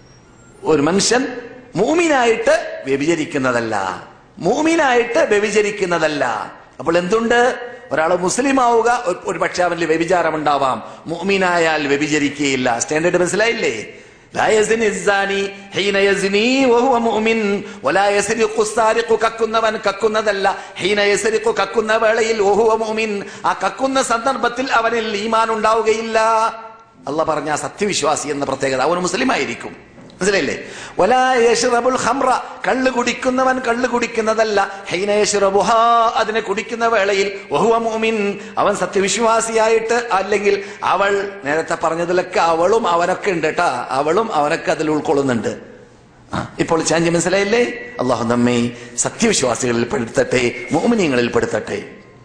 ഒരു മനുഷ്യൻ മൂമിനായിട്ട് വ്യഭിചരിക്കുന്നതല്ല മൂമിനായിട്ട് വ്യഭിചരിക്കുന്നതല്ല അപ്പോൾ എന്തുണ്ട് ഒരാൾ മുസ്ലിം ആവുക ഒരു- ഒരു പക്ഷെ അവനിൽ വ്യഭിചാരം ഉണ്ടാവാം മൂമിനായാൽ വ്യഭിചരിക്കുകയില്ല സ്റ്റാൻഡേർഡ് മനസ്സിലായില്ലേ لا يزني الزاني حين يزني وهو مؤمن ولا يسرق السارق കക്കുന്നവൻ കക്കുന്നതല്ല ഹീന യസരിഖു കക്കുന്ന വേളയിൽ വഹുവ മുഅ്മിൻ ആ കക്കുന്ന സന്ദർഭത്തിൽ അവനിൽ ഈമാൻ ഉണ്ടാവുകയില്ല അല്ല പറഞ്ഞ ആ സത്യവിശ്വാസി എന്ന പ്രത്യേകത അവൻ മുസ്ലിം ആയിരിക്കും മനസ്സിലായില്ലേ വലാ യശ്റബുൽ ഖംറ കള്ള് കുടിക്കുന്നവൻ കള്ള് കുടിക്കുന്നതല്ല ഹൈന യശ്റബുഹാ അതിനെ കുടിക്കുന്ന വേളയിൽ വഹുവ മുഅ്മിൻ അവൻ സത്യവിശ്വാസിയായിട്ട് അല്ലെങ്കിൽ അവൾ നേരത്തെ പറഞ്ഞതിലൊക്കെ അവളും അവനൊക്കെ ഉണ്ട് കേട്ടാ അവളും അവനൊക്കെ അതിൽ ഉൾക്കൊള്ളുന്നുണ്ട് ആ, ഇപ്പോൾ ചാഞ്ചി മനസ്സിലായില്ലേ അള്ളാഹു നമ്മെ സത്യവിശ്വാസികളിൽ പെടുത്തട്ടെ മോമിനിയങ്ങളിൽ പെടുത്തട്ടെ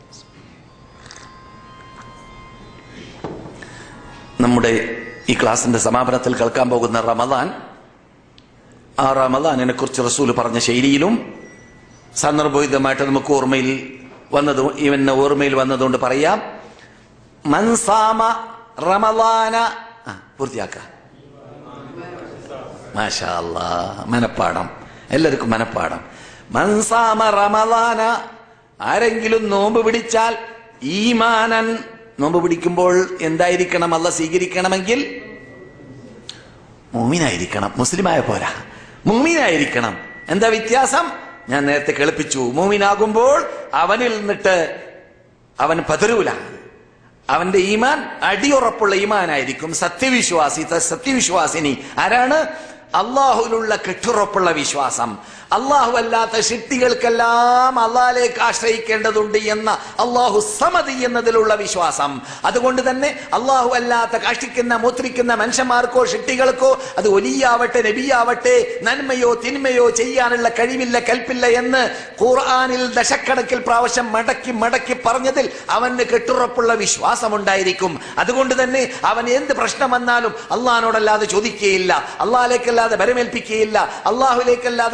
നമ്മുടെ ഈ ക്ലാസിന്റെ സമാപനത്തിൽ കേൾക്കാൻ പോകുന്ന റമദാൻ ആ റമദാനിനെ കുറിച്ച് റസൂൽ പറഞ്ഞ ശൈലിയിലും സന്ദർഭോചിതമായിട്ട് നമുക്ക് ഓർമ്മയിൽ വന്നത് ഇവന് ഓർമ്മയിൽ വന്നതുകൊണ്ട് പറയാം മൻസാമ റമദാന ആ, പൂർത്തിയാക്ക മാഷാ അല്ലാ മനപ്പാടം എല്ലാവർക്കും മനപ്പാടം മൻസാമ റമദാന ആരെങ്കിലും നോമ്പ് പിടിച്ചാൽ ഈമാനൻ നോമ്പ് പിടിക്കുമ്പോൾ എന്തായിരിക്കണം അല്ല സ്വീകരിക്കണമെങ്കിൽ മൂമിനായിരിക്കണം മുസ്ലിമായ പോരാ മൂമിനായിരിക്കണം എന്താ വ്യത്യാസം ഞാൻ നേരത്തെ കേൾപ്പിച്ചു മൂമിനാകുമ്പോൾ അവനിൽ നിന്നിട്ട് അവൻ പതരൂല അവന്റെ ഈമാൻ അടിയുറപ്പുള്ള ഈമാനായിരിക്കും സത്യവിശ്വാസി ത- സത്യവിശ്വാസിനി ആരാണ് അള്ളാഹുലുള്ള കെട്ടുറപ്പുള്ള വിശ്വാസം അള്ളാഹു അല്ലാത്ത ശക്തികൾക്കെല്ലാം അള്ളാഹിലേക്ക് ആശ്രയിക്കേണ്ടതുണ്ട് എന്ന അള്ളാഹു സമതി എന്നതിലുള്ള വിശ്വാസം അതുകൊണ്ട് തന്നെ അള്ളാഹു അല്ലാത്ത കാഷ്ടിക്കുന്ന മൂത്രിക്കുന്ന മനുഷ്യന്മാർക്കോ ശക്തികൾക്കോ അത് ഒലിയാവട്ടെ നബിയാവട്ടെ നന്മയോ തിന്മയോ ചെയ്യാനുള്ള കഴിവില്ല കൽപ്പില്ല എന്ന് ഖുർആനിൽ ദശക്കണക്കിൽ പ്രാവശ്യം മടക്കി മടക്കി പറഞ്ഞതിൽ അവന് കെട്ടുറപ്പുള്ള വിശ്വാസമുണ്ടായിരിക്കും അതുകൊണ്ട് തന്നെ അവൻ എന്ത് പ്രശ്നം വന്നാലും അള്ളഹാനോടല്ലാതെ ചോദിക്കുകയില്ല അള്ളാഹിലേക്കല്ലാതെ ബരമേൽപ്പിക്കുകയില്ല അള്ളാഹുലേക്കല്ലാതെ കിണപേക്ഷിക്കുകയില്ല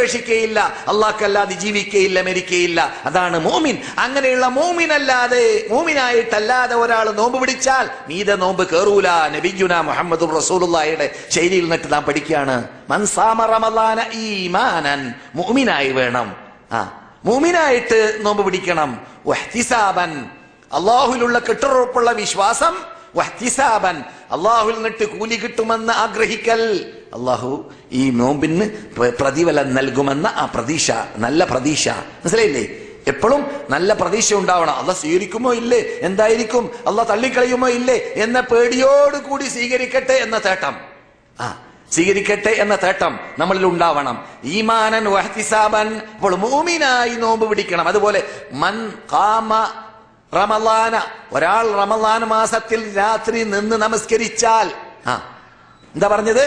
ഉപേക്ഷിക്കുകയില്ല അള്ളാഹ്ക്കല്ലാതെ ജീവിക്കുകയില്ല മരിക്കുകയില്ല അതാണ് മോമിൻ അങ്ങനെയുള്ള മോമിനല്ലാതെ മോമിനായിട്ടല്ലാതെ ഒരാൾ നോമ്പ് പിടിച്ചാൽ മീത നോമ്പ് കേറൂല നബിയുന മുഹമ്മദ് റസൂലുള്ളാഹിയുടെ ശൈലിയിൽ നിന്നിട്ട് നാം പഠിക്കുകയാണ് മൻസാമ റമദാന ഈമാനൻ മോമിനായി വേണം ആ മൂമിനായിട്ട് നോമ്പ് പിടിക്കണം വഹ്തിസാബൻ അള്ളാഹുലുള്ള കെട്ടുറപ്പുള്ള വിശ്വാസം വഹ്തിസാബൻ അള്ളാഹുൽ നിന്നിട്ട് കൂലി കിട്ടുമെന്ന് ആഗ്രഹിക്കൽ അള്ളാഹു ഈ നോമ്പിന് പ്ര- പ്രതിഫലം നൽകുമെന്ന ആ പ്രതീക്ഷ നല്ല പ്രതീക്ഷ മനസ്സിലായില്ലേ എപ്പോഴും നല്ല പ്രതീക്ഷ ഉണ്ടാവണം അല്ല സ്വീകരിക്കുമോ ഇല്ലേ എന്തായിരിക്കും അല്ല തള്ളിക്കളയുമോ ഇല്ലേ എന്ന പേടിയോടുകൂടി സ്വീകരിക്കട്ടെ എന്ന തേട്ടം ആ സ്വീകരിക്കട്ടെ എന്ന തേട്ടം നമ്മളിൽ ഉണ്ടാവണം ഈമാനൻ വഹ്തിസാബൻ അപ്പോൾ മൂമിനായി നോമ്പ് പിടിക്കണം അതുപോലെ മൻ കാമ റമലാന ഒരാൾ റമലാൻ മാസത്തിൽ രാത്രി നിന്ന് നമസ്കരിച്ചാൽ ആ എന്താ പറഞ്ഞത്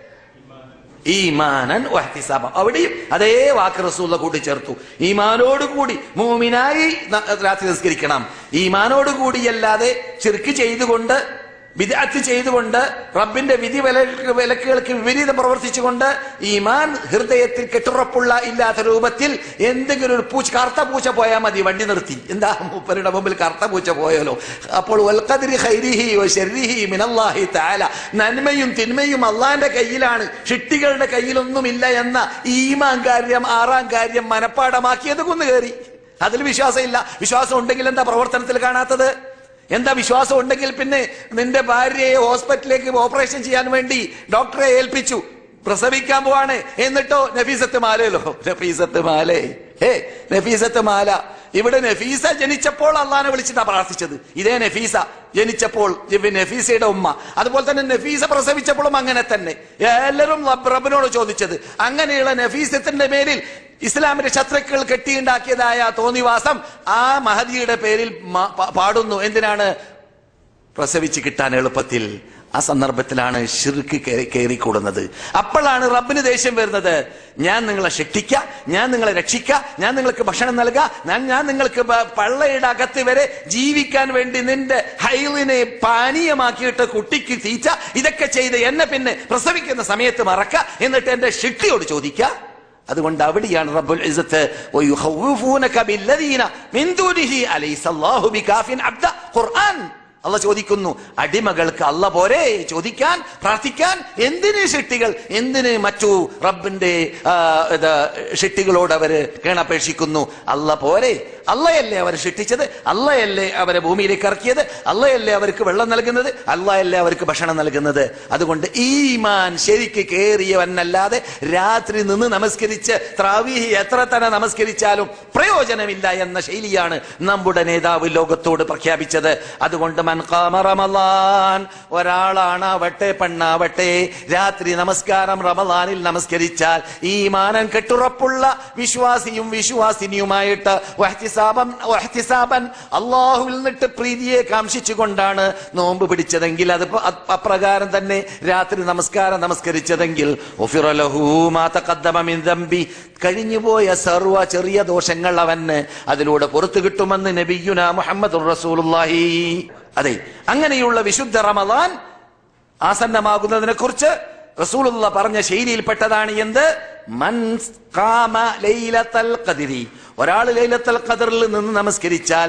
ഈമാനൻ വഹ്തിസാബ അവിടെയും അതേ വാക്ക് റസൂല കൂട്ടിച്ചേർത്തു ഈമാനോടുകൂടി മൂമിനായി ന- രാത്രി നിസ്കരിക്കണം ഈമാനോടുകൂടി അല്ലാതെ ചെറുക്ക് ചെയ്തുകൊണ്ട് വിദഗ്ധ ചെയ്തുകൊണ്ട് റബ്ബിന്റെ വിധി വിലക്ക് വിലക്കുകൾക്ക് വിപരീതം പ്രവർത്തിച്ചുകൊണ്ട് ഈമാൻ ഹൃദയത്തിൽ കെട്ടുറപ്പുള്ള ഇല്ലാത്ത രൂപത്തിൽ എന്തെങ്കിലും ഒരു പൂച്ച കറുത്ത പൂച്ച പോയാൽ മതി വണ്ടി നിർത്തി എന്താ മൂപ്പരുടെ മുമ്പിൽ കറുത്ത പൂച്ച പോയാലോ അപ്പോൾ വൽഖദ്രി ഖൈരിഹി വ ശർരിഹി മിനല്ലാഹി തആല നന്മയും തിന്മയും അള്ളാന്റെ കയ്യിലാണ് ഷിട്ടികളുടെ കയ്യിലൊന്നുമില്ല എന്ന ഈമാൻ കാര്യം ആറാം കാര്യം മനപ്പാടമാക്കിയത് കുന്നു കയറി അതിൽ വിശ്വാസമില്ല വിശ്വാസം ഉണ്ടെങ്കിൽ എന്താ പ്രവർത്തനത്തിൽ കാണാത്തത് എന്താ വിശ്വാസം ഉണ്ടെങ്കിൽ പിന്നെ നിന്റെ ഭാര്യയെ ഹോസ്പിറ്റലിലേക്ക് ഓപ്പറേഷൻ ചെയ്യാൻ വേണ്ടി ഡോക്ടറെ ഏൽപ്പിച്ചു പ്രസവിക്കാൻ പോവാണ് എന്നിട്ടോ നഫീസത്ത് മാലയല്ലോ നഫീസത്ത് മാലേ ഹേ നഫീസത്ത് മാല ഇവിടെ നഫീസ ജനിച്ചപ്പോൾ അള്ളഹാനെ വിളിച്ചിട്ടാ പ്രാർത്ഥിച്ചത് ഇതേ നഫീസ ജനിച്ചപ്പോൾ ഇവ നഫീസയുടെ ഉമ്മ അതുപോലെ തന്നെ നഫീസ പ്രസവിച്ചപ്പോഴും അങ്ങനെ തന്നെ എല്ലാവരും റബ്ബ് റബ്ബിനോട് ചോദിച്ചത് അങ്ങനെയുള്ള നഫീസത്തിന്റെ പേരിൽ ഇസ്ലാമിന്റെ ശത്രുക്കൾ കെട്ടിയുണ്ടാക്കിയതായ തോന്നിവാസം ആ മഹദിയുടെ പേരിൽ മ- പ- പാടുന്നു എന്തിനാണ് പ്രസവിച്ച് കിട്ടാൻ എളുപ്പത്തിൽ ആ സന്ദർഭത്തിലാണ് ഷിർക്ക് കയറി കയറിക്കൂടുന്നത് അപ്പോഴാണ് റബ്ബിന് ദേഷ്യം വരുന്നത് ഞാൻ നിങ്ങളെ ശിക്ഷിക്ക ഞാൻ നിങ്ങളെ രക്ഷിക്ക ഞാൻ നിങ്ങൾക്ക് ഭക്ഷണം നൽകാം ഞാൻ ഞാൻ നിങ്ങൾക്ക് ബ- പള്ളയുടെ അകത്ത് വരെ ജീവിക്കാൻ വേണ്ടി നിന്റെ ഹൈലിനെ പാനീയമാക്കിയിട്ട് കുട്ടിക്ക് തീറ്റ ഇതൊക്കെ ചെയ്ത് എന്നെ പിന്നെ പ്രസവിക്കുന്ന സമയത്ത് മറക്ക എന്നിട്ട് എന്റെ ശിക്ഷയോട് ചോദിക്ക അതുകൊണ്ട് അവിടെയാണ് റബ്ബുൽ ഇസ്സത്ത് വയുഖവ്വിഫൂനക ബില്ലദീന മിൻ ദൂനിഹി അലൈസ അല്ലാഹു ബികാഫിൻ അബ്ദ ഖുർആൻ അല്ല ചോദിക്കുന്നു അടിമകൾക്ക് അല്ല പോരെ ചോദിക്കാൻ പ്രാർത്ഥിക്കാൻ എന്തിന് ഷിട്ടികൾ എന്തിന് മറ്റു റബ്ബിന്റെ ആ, ഇത് ഷിട്ടികളോട് അവര് കേണപേക്ഷിക്കുന്നു അല്ല പോരെ അല്ലയല്ലേ അവർ ഷിട്ടിച്ചത് അല്ലയല്ലേ അവരെ ഭൂമിയിലേക്ക് ഇറക്കിയത് അല്ലയല്ലേ അവർക്ക് വെള്ളം നൽകുന്നത് അല്ലയല്ലേ അവർക്ക് ഭക്ഷണം നൽകുന്നത് അതുകൊണ്ട് ഈമാൻ ശരിക്ക് കേറിയവനല്ലാതെ രാത്രി നിന്ന് നമസ്കരിച്ച് ത്രാവീഹി എത്ര തന്നെ നമസ്കരിച്ചാലും പ്രയോജനമില്ല എന്ന ശൈലിയാണ് നമ്മുടെ നേതാവ് ലോകത്തോട് പ്രഖ്യാപിച്ചത് അതുകൊണ്ട് മൻ ഖാമ റമളാൻ ഒരാളാണാവട്ടെ പെണ്ണാവട്ടെ രാത്രി നമസ്കാരം റമളാനിൽ നമസ്കരിച്ചാൽ ഈമാനൻ കെട്ടുറപ്പുള്ള വിശ്വാസിയും വിശ്വാസിനിയുമായിട്ട് വഹ്തിസാബൻ വഹ്തിസാബൻ അള്ളാഹുവിൽ നിന്നിട്ട് പ്രീതിയെ കാംക്ഷിച്ചുകൊണ്ടാണ് നോമ്പ് പിടിച്ചതെങ്കിൽ അത് പ- അത് അപ്രകാരം തന്നെ രാത്രി നമസ്കാരം നമസ്കരിച്ചതെങ്കിൽ ഉഫിറ ലഹു മാ തഖദ്ദമ മിൻ ദംബി കഴിഞ്ഞുപോയ സർവ്വ ചെറിയ ദോഷങ്ങൾ അവന് അതിലൂടെ പുറത്തു കിട്ടുമെന്ന് നബിയുന മുഹമ്മദ് റസൂലുള്ളാഹി അതെ അങ്ങനെയുള്ള വിശുദ്ധ റമദാൻ ആസന്നമാകുന്നതിനെ കുറിച്ച് റസൂലുള്ള പറഞ്ഞ ശൈലിയിൽപ്പെട്ടതാണ് എന്ത് മൻ ഖാമ ലൈലത്തൽ ഖദ്രി ഒരാൾ ലൈലത്തൽ ഖദറിൽ നിന്ന് നമസ്കരിച്ചാൽ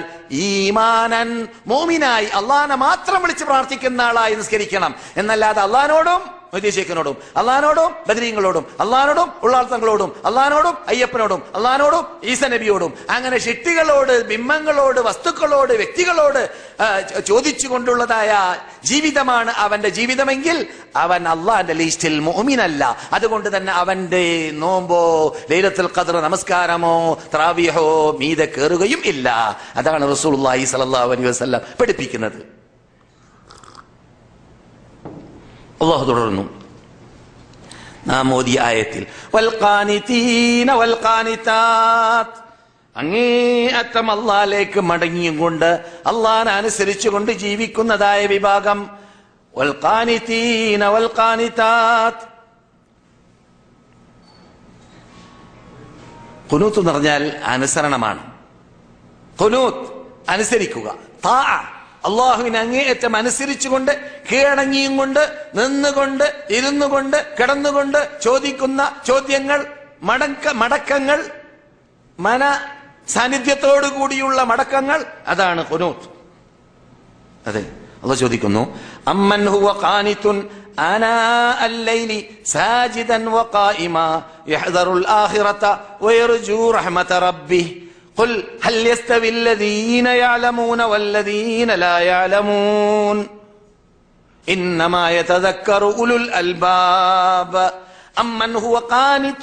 ഈമാനൻ മോമിനായി അള്ളാനെ മാത്രം വിളിച്ച് പ്രാർത്ഥിക്കുന്ന ആളായി നിസ്കരിക്കണം എന്നല്ലാതെ അള്ളഹാനോടും മൊയ്തീശേഖനോടും അള്ളഹാനോടും ബദരീങ്ങളോടും അള്ളഹാനോടും ഉള്ളാർത്ഥങ്ങളോടും അള്ളഹാനോടും അയ്യപ്പനോടും അള്ളഹാനോടും ഈസ നബിയോടും അങ്ങനെ ഷിട്ടികളോട് ബിംബങ്ങളോട് വസ്തുക്കളോട് വ്യക്തികളോട് ആ, ചോ- ചോദിച്ചുകൊണ്ടുള്ളതായ ജീവിതമാണ് അവന്റെ ജീവിതമെങ്കിൽ അവൻ അള്ളാന്റെ ലിസ്റ്റിൽ മോമിനല്ല അതുകൊണ്ട് തന്നെ അവന്റെ നോമ്പോ ലൈലത്തുൽ ഖദർ നമസ്കാരമോ ത്രാവിഹോ മീതെ കയറുകയും ഇല്ല അതാണ് റസൂലുള്ളാഹി സ്വല്ലല്ലാഹു അലൈഹി വസല്ലം പഠിപ്പിക്കുന്നത് അള്ളാഹു തുടർന്നു നാം ഓതിയ ആയത്തിൽ വൽഖാനിതീന വൽഖാനിതാത്ത് അങ്ങേയറ്റം അള്ളാലേക്ക് മടങ്ങിയും കൊണ്ട് അള്ളാനെ അനുസരിച്ചുകൊണ്ട് ജീവിക്കുന്നതായ വിഭാഗം വൽഖാനിതീന വൽഖാനിതാത്ത് കുനൂത്ത് എന്ന് പറഞ്ഞാൽ അനുസരണമാണ് കുനൂത്ത് അനുസരിക്കുക താ അള്ളാഹുവിനെ അങ്ങേയറ്റം അനുസരിച്ചുകൊണ്ട് കീഴടങ്ങിയും കൊണ്ട് നിന്നുകൊണ്ട് ഇരുന്നു കൊണ്ട് കിടന്നുകൊണ്ട് ചോദിക്കുന്ന ചോദ്യങ്ങൾ മടക്ക മടക്കങ്ങൾ മന സാന്നിധ്യത്തോടു കൂടിയുള്ള മടക്കങ്ങൾ അതാണ് ഖുനൂത്ത് അതെ അള്ളാഹ് ചോദിക്കുന്നു അമ്മൻ ഹുവ ഖാനിതുൻ آناء الليل ساجدا وقائما يحذر الآخرة ويرجو رحمة ربه قل هل يستوي الذين يعلمون والذين لا يعلمون إنما يتذكر أولو الألباب أمن هو قانت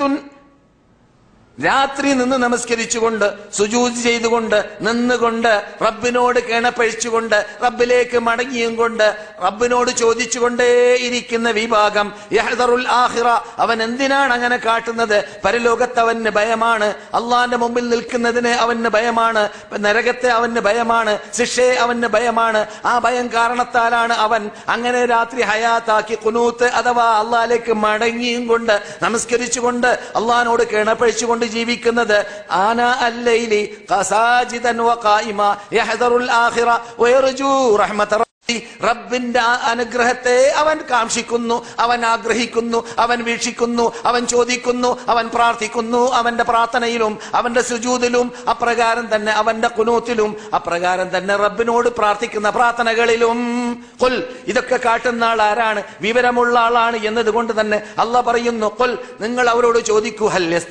രാത്രി നിന്ന് നമസ്കരിച്ചുകൊണ്ട് സുജൂത് ചെയ്തുകൊണ്ട് നിന്നുകൊണ്ട് റബ്ബിനോട് കേണപ്പഴിച്ചുകൊണ്ട് റബ്ബിലേക്ക് മടങ്ങിയും കൊണ്ട് റബ്ബിനോട് ചോദിച്ചുകൊണ്ടേ ഇരിക്കുന്ന വിഭാഗം യഹ്ദറുൽ ആഹിറ അവൻ എന്തിനാണ് അങ്ങനെ കാട്ടുന്നത് പരലോകത്ത് അവന് ഭയമാണ് അള്ളാന്റെ മുമ്പിൽ നിൽക്കുന്നതിന് അവന് ഭയമാണ് നരകത്തെ അവന് ഭയമാണ് ശിക്ഷയെ അവന് ഭയമാണ് ആ ഭയം കാരണത്താലാണ് അവൻ അങ്ങനെ രാത്രി ഹയാത്താക്കി കുനൂത്ത് അഥവാ അള്ളാലേക്ക് മടങ്ങിയും കൊണ്ട് നമസ്കരിച്ചുകൊണ്ട് അള്ളഹാനോട് കേണപ്പഴിച്ചുകൊണ്ട് ജീവിക്കുന്നത് ആന അല്ലൈലി ഖസാജിദൻ വഖായിമ യഹ്ദറുൽ ആഖിറ വയർജു റഹ്മത റബ്ബി. റബ്ബിന്റെ ആ അനുഗ്രഹത്തെ അവൻ കാക്ഷിക്കുന്നു അവൻ ആഗ്രഹിക്കുന്നു അവൻ വീക്ഷിക്കുന്നു അവൻ ചോദിക്കുന്നു അവൻ പ്രാർത്ഥിക്കുന്നു അവന്റെ പ്രാർത്ഥനയിലും അവന്റെ സുജൂതിലും അപ്രകാരം തന്നെ അവന്റെ കുനൂത്തിലും അപ്രകാരം തന്നെ റബ്ബിനോട് പ്രാർത്ഥിക്കുന്ന പ്രാർത്ഥനകളിലും കൊൽ ഇതൊക്കെ കാട്ടുന്ന ആൾ ആരാണ് വിവരമുള്ള ആളാണ് എന്നതുകൊണ്ട് തന്നെ അല്ല പറയുന്നു കൊൽ നിങ്ങൾ അവരോട് ചോദിക്കൂ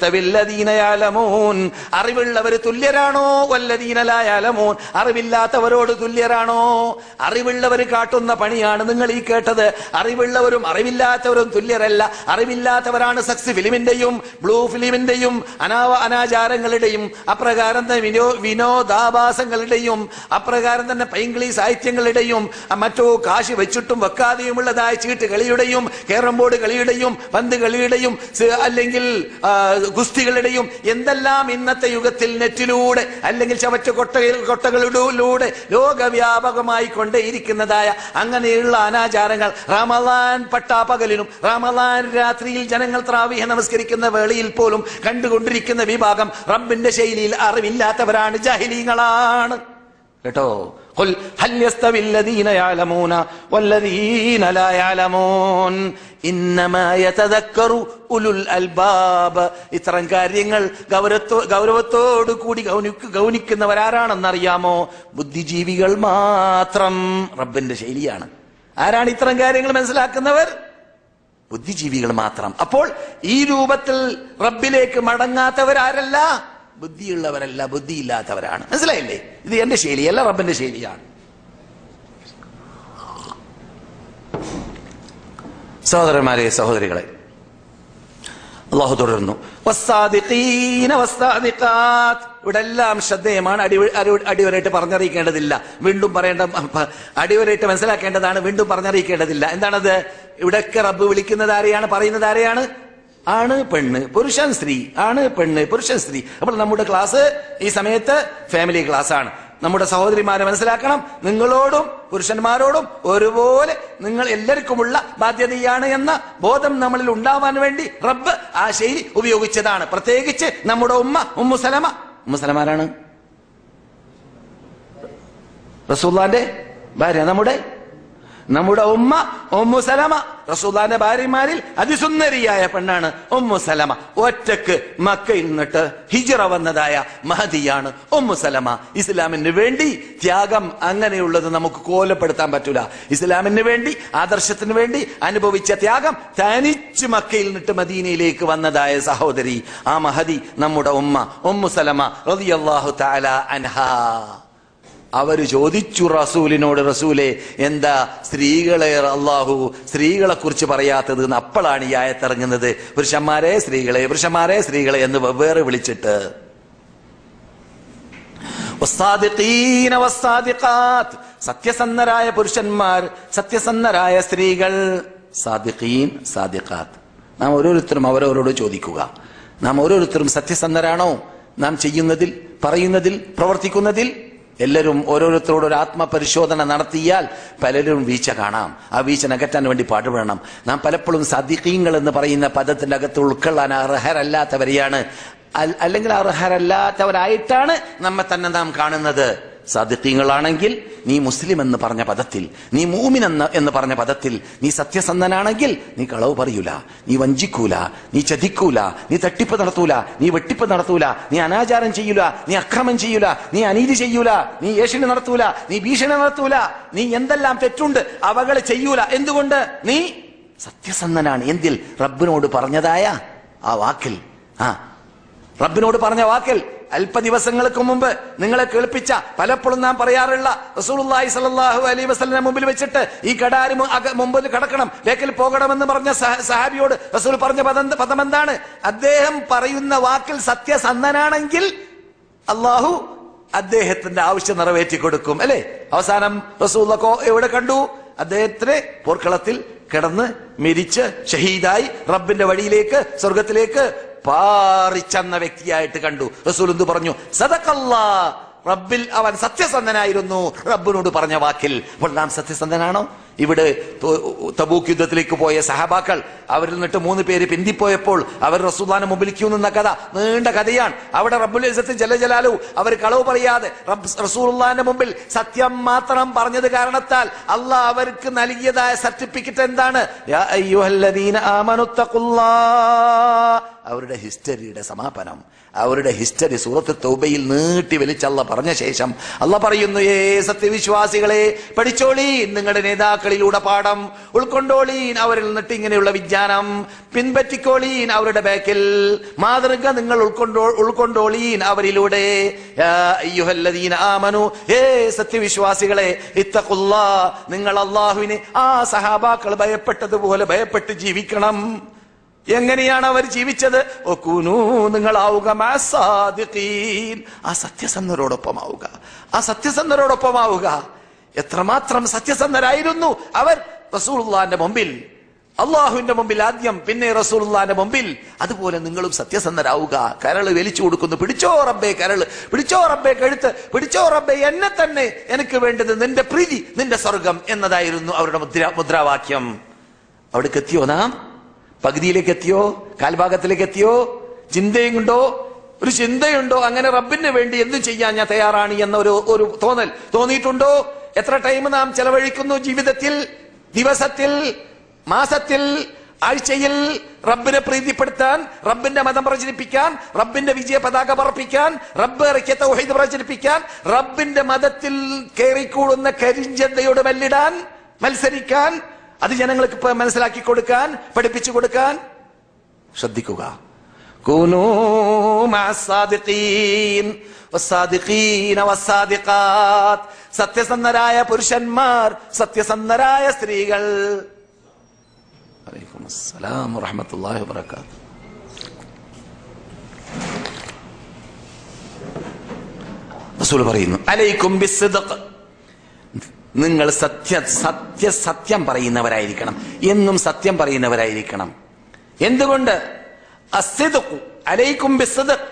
ഹല്യസ്തവില്ലദീനയാലമോൻ അറിവുള്ളവർ തുല്യരാണോ വല്ലദീനലായാലമോൻ അറിവില്ലാത്തവരോട് തുല്യരാണോ അറിവുള്ളവർ കാട്ടുന്ന പണിയാണ് നിങ്ങൾ ഈ കേട്ടത് അറിവുള്ളവരും അറിവില്ലാത്തവരും തുല്യരല്ല അറിവില്ലാത്തവരാണ് സെക്സ് ഫിലിമിന്റെയും ബ്ലൂ ഫിലിമിന്റെയും അനാവ അനാചാരങ്ങളുടെയും അപ്രകാരം തന്നെ വിനോ വിനോദാഭാസങ്ങളുടെയും അപ്രകാരം തന്നെ പൈങ്കിളി സാഹിത്യങ്ങളുടെയും അ, മറ്റോ കാശ് വെച്ചിട്ടും വെക്കാതെയുമുള്ളതായ ചീട്ട് കളിയുടെയും കേരം ബോർഡ് കളിയുടെയും പന്ത് കളിയുടെയും സ് അല്ലെങ്കിൽ ആ, ഗുസ്തികളുടെയും എന്തെല്ലാം ഇന്നത്തെ യുഗത്തിൽ നെറ്റിലൂടെ അല്ലെങ്കിൽ ചവറ്റ കൊട്ട കൊട്ടകളിലൂടെ ലോകവ്യാപകമായി കൊണ്ടേയിരിക്കുന്നതായ അങ്ങനെയുള്ള അനാചാരങ്ങൾ റമലാൻ പട്ടാപ്പകലിനും റമലാൻ രാത്രിയിൽ ജനങ്ങൾ ത്രാവിഹ നമസ്കരിക്കുന്ന വേളയിൽ പോലും കണ്ടുകൊണ്ടിരിക്കുന്ന വിഭാഗം റബ്ബിന്റെ ശൈലിയിൽ അറിവില്ലാത്തവരാണ് ജാഹിലീങ്ങളാണ് കേട്ടോ قل هل يستوي الذين يعلمون والذين لا يعلمون إنما يتذكر أولو الألباب ഇത്തരം കാര്യങ്ങൾ ഗൗരവത്തോ ഗൗരവത്തോടു കൂടി ഗൗനിക്ക് ഗൗനിക്കുന്നവരാരാണെന്നറിയാമോ ബുദ്ധിജീവികൾ മാത്രം റബ്ബിന്റെ ശൈലിയാണ് ആരാണ് ഇത്തരം കാര്യങ്ങൾ മനസ്സിലാക്കുന്നവർ ബുദ്ധിജീവികൾ മാത്രം അപ്പോൾ ഈ രൂപത്തിൽ റബ്ബിലേക്ക് മടങ്ങാത്തവരാരല്ല ബുദ്ധിയുള്ളവരല്ല ബുദ്ധിയില്ലാത്തവരാണ് മനസ്സിലായില്ലേ ഇത് എന്റെ ശൈലിയല്ല റബ്ബിന്റെ ശൈലിയാണ് സഹോദരന്മാരെ സഹോദരികളെ അള്ളാഹു തുടർന്നു വസ്സാദിഖീന വസ്സാദിഖാത്ത്. ഇവിടെ എല്ലാം ശ്രദ്ധേയമാണ് അടി അടി- അടിവരായിട്ട് പറഞ്ഞറിയിക്കേണ്ടതില്ല വീണ്ടും പറയേണ്ട പ- അടിവരായിട്ട് മനസ്സിലാക്കേണ്ടതാണ് വീണ്ടും പറഞ്ഞറിയിക്കേണ്ടതില്ല എന്താണത് ഇവിടെയൊക്കെ റബ്ബ് വിളിക്കുന്നത് ആരെയാണ് പറയുന്നത് ആരെയാണ് ആണ് പെണ്ണ് പുരുഷൻ സ്ത്രീ ആണ് പെണ്ണ് പുരുഷൻ സ്ത്രീ അപ്പോൾ നമ്മുടെ ക്ലാസ് ഈ സമയത്ത് ഫാമിലി ക്ലാസ് ആണ് നമ്മുടെ സഹോദരിമാരെ മനസ്സിലാക്കണം നിങ്ങളോടും പുരുഷന്മാരോടും ഒരുപോലെ നിങ്ങൾ എല്ലാവർക്കുമുള്ള ബാധ്യതയാണ് എന്ന ബോധം നമ്മളിൽ ഉണ്ടാവാൻ വേണ്ടി റബ്ബ് ആ ശൈലി ഉപയോഗിച്ചതാണ് പ്രത്യേകിച്ച് നമ്മുടെ ഉമ്മ ഉമ്മുസലമ ഉമ്മുസലമാരാണ് റസൂല്ലാന്റെ ഭാര്യ നമ്മുടെ നമ്മുടെ ഉമ്മ ഉമ്മു സലമ റസൂല്ലാന്റെ ഭാര്യമാരിൽ അതിസുന്ദരിയായ പെണ്ണാണ് ഉമ്മു സലമ ഒറ്റക്ക് മക്കയിൽ നിന്നിട്ട് ഹിജറ വന്നതായ മഹദിയാണ് ഉമ്മു സലമ ഇസ്ലാമിന് വേണ്ടി ത്യാഗം അങ്ങനെയുള്ളത് നമുക്ക് കോലപ്പെടുത്താൻ പറ്റൂല ഇസ്ലാമിന് വേണ്ടി ആദർശത്തിന് വേണ്ടി അനുഭവിച്ച ത്യാഗം തനിച്ച് മക്കയിൽ നിന്നിട്ട് മദീനയിലേക്ക് വന്നതായ സഹോദരി ആ മഹദി നമ്മുടെ ഉമ്മ ഉമ്മു സലമ റളിയല്ലാഹു തആല അൻഹാ അവര് ചോദിച്ചു റസൂലിനോട് റസൂലെ എന്താ സ്ത്രീകളെ അള്ളാഹു സ്ത്രീകളെ കുറിച്ച് പറയാത്തത് എന്ന് അപ്പോഴാണ് ഈ ആയത്തിറങ്ങുന്നത് പുരുഷന്മാരെ സ്ത്രീകളെ പുരുഷന്മാരെ സ്ത്രീകളെ എന്ന് വെവ്വേറെ വിളിച്ചിട്ട് വസ്സാദിഖീന വസ്സാദിഖാത്ത്. സത്യസന്ധരായ പുരുഷന്മാർ സത്യസന്ധരായ സ്ത്രീകൾ സാദിഖീൻ സാദിഖാത്ത് നാം ഓരോരുത്തരും അവരവരോട് ചോദിക്കുക നാം ഓരോരുത്തരും സത്യസന്ധരാണോ നാം ചെയ്യുന്നതിൽ പറയുന്നതിൽ പ്രവർത്തിക്കുന്നതിൽ എല്ലാവരും ഓരോരുത്തരോട് ഒരു ആത്മപരിശോധന നടത്തിയാൽ പലരും വീഴ്ച കാണാം ആ വീഴ്ച നകറ്റാൻ വേണ്ടി പാടുപെടണം നാം പലപ്പോഴും സദിഖീങ്ങൾ എന്ന് പറയുന്ന പദത്തിന്റെ അകത്ത് ഉൾക്കൊള്ളാൻ അർഹരല്ലാത്തവരെയാണ് അൽ- അല്ലെങ്കിൽ അർഹരല്ലാത്തവരായിട്ടാണ് നമ്മെ തന്നെ നാം കാണുന്നത് സാദിഖീങ്ങളാണെങ്കിൽ നീ മുസ്ലിം എന്ന് പറഞ്ഞ പദത്തിൽ നീ മൂമിൻ എന്ന് എന്ന് പറഞ്ഞ പദത്തിൽ നീ സത്യസന്ധനാണെങ്കിൽ നീ കളവ് പറയൂല നീ വഞ്ചിക്കൂല നീ ചതിക്കൂല നീ തട്ടിപ്പ് നടത്തൂല നീ വെട്ടിപ്പ് നടത്തൂല നീ അനാചാരം ചെയ്യൂല നീ അക്രമം ചെയ്യൂല നീ അനീതി ചെയ്യൂല നീ ഏഷണി നടത്തൂല നീ ഭീഷണി നടത്തൂല നീ എന്തെല്ലാം തെറ്റുണ്ട് അവകൾ ചെയ്യൂല എന്തുകൊണ്ട് നീ സത്യസന്ധനാണ് എന്തിൽ റബ്ബിനോട് പറഞ്ഞതായ ആ വാക്കിൽ ആ റബ്ബിനോട് പറഞ്ഞ വാക്കിൽ അല്പ ദിവസങ്ങൾക്ക് മുമ്പ് നിങ്ങളെ കേൾപ്പിച്ച പലപ്പോഴും നാം പറയാറുള്ള റസൂലുള്ളാഹി സ്വല്ലല്ലാഹു അലൈഹി വസല്ലം മുമ്പിൽ വെച്ചിട്ട് ഈ കടാരി മു- അക- മുമ്പിൽ കടക്കണം ബേക്കിൽ പോകണമെന്ന് പറഞ്ഞ സഹ- സഹാബിയോട് റസൂൽ പറഞ്ഞ പദം പദം എന്താണ് അദ്ദേഹം പറയുന്ന വാക്കിൽ സത്യസന്ധനാണെങ്കിൽ അള്ളാഹു അദ്ദേഹത്തിന്റെ ആവശ്യം നിറവേറ്റി കൊടുക്കും അല്ലെ അവസാനം റസൂല്ലക്കോ എവിടെ കണ്ടു അദ്ദേഹത്തിന് പോർക്കളത്തിൽ കിടന്ന് മരിച്ച് ഷഹീദായി റബ്ബിന്റെ വഴിയിലേക്ക് സ്വർഗത്തിലേക്ക് പാറിച്ചെന്ന വ്യക്തിയായിട്ട് കണ്ടു റസൂൽ എന്ത് പറഞ്ഞു സദക്കല്ലാ റബ്ബിൽ അവൻ സത്യസന്ധനായിരുന്നു റബ്ബിനോട് പറഞ്ഞ വാക്കിൽ അപ്പോൾ നാം സത്യസന്ധനാണോ ഇവിടെ ത- തബൂക്ക് യുദ്ധത്തിലേക്ക് പോയ സഹാബാക്കൾ അവരിൽ നിന്നിട്ട് മൂന്ന് പേര് പിന്തിപ്പോയപ്പോൾ അവർ റസൂല്ലാന്റെ മുമ്പിൽ ക്യൂ നിന്ന കഥ നീണ്ട കഥയാണ് അവിടെ റബ്ബുൽ ഇസ്സത്ത് ജല ജലാലു അവർ കളവ് പറയാതെ റബ്ബ് റസൂലുള്ളാന്റെ മുമ്പിൽ സത്യം മാത്രം പറഞ്ഞത് കാരണത്താൽ അള്ളാഹ് അവർക്ക് നൽകിയതായ സർട്ടിഫിക്കറ്റ് എന്താണ് യാ അയ്യുഹല്ലദീന ആമനുത്തഖുല്ലാ അവരുടെ ഹിസ്റ്ററിയുടെ സമാപനം അവരുടെ ഹിസ്റ്ററി സൂറത്ത് തൗബയിൽ നീട്ടി വലിച്ചല്ല പറഞ്ഞ ശേഷം അല്ല പറയുന്നു ഏ സത്യവിശ്വാസികളെ പഠിച്ചോളീൻ നിങ്ങളുടെ നേതാക്കളിലൂടെ പാഠം ഉൾക്കൊണ്ടോളീൻ അവരിൽ നിന്നിട്ട് ഇങ്ങനെയുള്ള വിജ്ഞാനം പിൻപറ്റിക്കോളീൻ അവരുടെ ബാക്കിൽ മാതൃക നിങ്ങൾ ഉൾക്കൊണ്ടോ ഉൾക്കൊണ്ടോളീൻ അവരിലൂടെ യാ അയ്യുഹല്ലദീന ആമനു ഏ സത്യവിശ്വാസികളെ ഇത്തഖുല്ലാ നിങ്ങൾ അള്ളാഹുവിനെ ആ സഹാബാക്കൾ ഭയപ്പെട്ടതുപോലെ ഭയപ്പെട്ട് ജീവിക്കണം എങ്ങനെയാണ് അവർ ജീവിച്ചത് ഒക്കൂനു നിങ്ങളാവുക മാ സാദിഖീൻ. ആ സത്യസന്ധരോടൊപ്പമാവുക ആ സത്യസന്ധരോടൊപ്പമാവുക എത്രമാത്രം സത്യസന്ധരായിരുന്നു അവർ റസൂലുള്ളാന്റെ മുമ്പിൽ അള്ളാഹുവിന്റെ മുമ്പിൽ ആദ്യം പിന്നെ റസൂലുള്ളാന്റെ മുമ്പിൽ അതുപോലെ നിങ്ങളും സത്യസന്ധരാവുക കരള് വലിച്ചു കൊടുക്കുന്നു പിടിച്ചോ റബ്ബേ കരള് പിടിച്ചോ റബ്ബേ കഴുത്ത് പിടിച്ചോ റബ്ബേ എന്നെ തന്നെ എനിക്ക് വേണ്ടത് നിന്റെ പ്രീതി നിന്റെ സ്വർഗം എന്നതായിരുന്നു അവരുടെ മുദ്ര മുദ്രാവാക്യം അവിടേക്ക് എത്തിയോ നാം പകുതിയിലേക്ക് എത്തിയോ കാൽഭാഗത്തിലേക്ക് എത്തിയോ ചിന്തയുണ്ടോ ഒരു ചിന്തയുണ്ടോ അങ്ങനെ റബ്ബിന് വേണ്ടി എന്തും ചെയ്യാൻ ഞാൻ തയ്യാറാണ് എന്ന ഒരു ഒരു തോന്നൽ തോന്നിയിട്ടുണ്ടോ എത്ര ടൈം നാം ചെലവഴിക്കുന്നു ജീവിതത്തിൽ ദിവസത്തിൽ മാസത്തിൽ ആഴ്ചയിൽ റബ്ബിനെ പ്രീതിപ്പെടുത്താൻ റബ്ബിന്റെ മതം പ്രചരിപ്പിക്കാൻ റബ്ബിന്റെ വിജയ പതാക പറപ്പിക്കാൻ റബ്ബ് ഇറക്കിയ തൗഹീദ് പ്രചരിപ്പിക്കാൻ റബ്ബിന്റെ മതത്തിൽ കയറിക്കൂടുന്ന കരിഞ്ചന്തയോട് മല്ലിടാൻ മത്സരിക്കാൻ അത് ജനങ്ങൾക്ക് ഇപ്പൊ മനസ്സിലാക്കി കൊടുക്കാൻ പഠിപ്പിച്ചു കൊടുക്കാൻ ശ്രദ്ധിക്കുക കൂനൂ മഅസ്സാദിഖീൻ വസ്സാദിഖീന വസ്സാദിഖാത്ത്. സത്യസന്ധരായ പുരുഷന്മാർ സത്യസന്ധരായ സ്ത്രീകൾ വലൈക്കും അസ്സലാം വറഹ്മത്തുള്ളാഹി വബറകാതുഹു റസൂൽ പറയുന്നു അലൈക്കും ബിസ്സിദ്ഖ് നിങ്ങൾ സത്യ സത്യ സത്യം പറയുന്നവരായിരിക്കണം എന്നും സത്യം പറയുന്നവരായിരിക്കണം എന്തുകൊണ്ട് അസ്സിദ്ഖു അലൈക്കും ബിസ്സിദ്ഖ്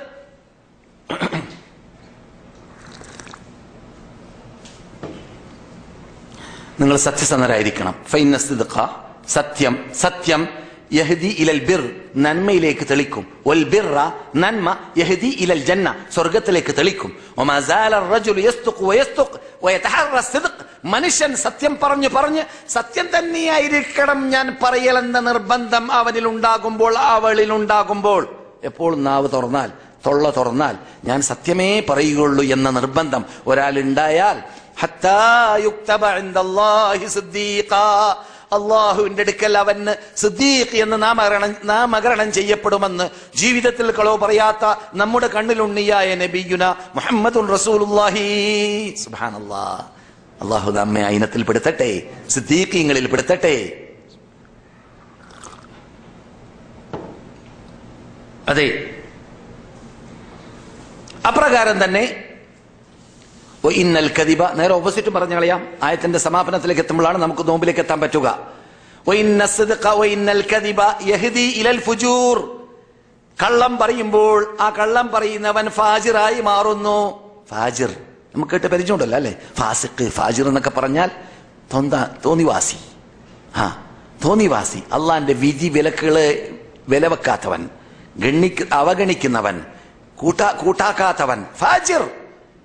നിങ്ങൾ സത്യസന്ധരായിരിക്കണം ഫൈന സിദ്ഖ സത്യം സത്യം യഹ്ദി ഇലൽ ബിർ നന്മയിലേക്ക് തെളിക്കും വൽ ബിർറ നന്മ യഹ്ദി ഇലൽ ജന്ന സ്വർഗത്തിലേക്ക് തെളിക്കും വമാ സാല الرجل يصدق ويصدق ويتحرى الصدق മനുഷ്യൻ സത്യം പറഞ്ഞു പറഞ്ഞ് സത്യം തന്നെയായിരിക്കണം ഞാൻ പറയലെന്ന നിർബന്ധം അവനിൽ ഉണ്ടാകുമ്പോൾ അവളിൽ ഉണ്ടാകുമ്പോൾ എപ്പോൾ നാവ് തുറന്നാൽ തൊള്ള തുറന്നാൽ ഞാൻ സത്യമേ പറയുകയുള്ളൂ എന്ന നിർബന്ധം ഒരാൾ ഉണ്ടായാൽ ഹത്താ യുക്തബ ഇൻദല്ലാഹി സിദ്ദീഖാ. അള്ളാഹുവിന്റെ അടുക്കൽ അവന് സിദ്ദീഖ് എന്ന് നാമകരണം നാമകരണം ചെയ്യപ്പെടുമെന്ന് ജീവിതത്തിൽ കളവ് പറയാത്ത നമ്മുടെ കണ്ണിലുണ്ണിയായ നബിയുന മുഹമ്മദുൻ റസൂലുള്ളാഹി സുബ്ഹാനല്ലാ അള്ളാഹു നമ്മെ ആ ഇനത്തിൽ പെടുത്തട്ടെ സിദ്ദീഖീങ്ങളിൽ പെടുത്തട്ടെ അതെ അപ്രകാരം തന്നെ ഓ ഇന്നൽ കദിബ നേരെ ഓപ്പോസിറ്റ് പറഞ്ഞു കളയാം ആയത്തിന്റെ സമാപനത്തിലേക്ക് എത്തുമ്പോഴാണ് നമുക്ക് നോമ്പിലേക്ക് എത്താൻ പറ്റുക ഓ ഇന്ന സിദ്ഖ ഓ ഇന്നൽ കദിബ യഹ്ദി ഇലൽ ഫുജൂർ കള്ളം പറയുമ്പോൾ ആ കള്ളം പറയുന്നവൻ ഫാജിറായി മാറുന്നു ഫാജിർ നമുക്ക് കേട്ട് പരിചയമുണ്ടല്ലോ അല്ലെ ഫാസിഖ് ഫാജിർ എന്നൊക്കെ പറഞ്ഞാൽ തൊന്ത തോന്നിവാസി ആ തോന്നിവാസി അള്ളാന്റെ വിധി വിലക്കുകളെ വില വെക്കാത്തവൻ ഗണ്ണിക്ക് അവഗണിക്കുന്നവൻ കൂട്ടാ കൂട്ടാക്കാത്തവൻ ഫാജിർ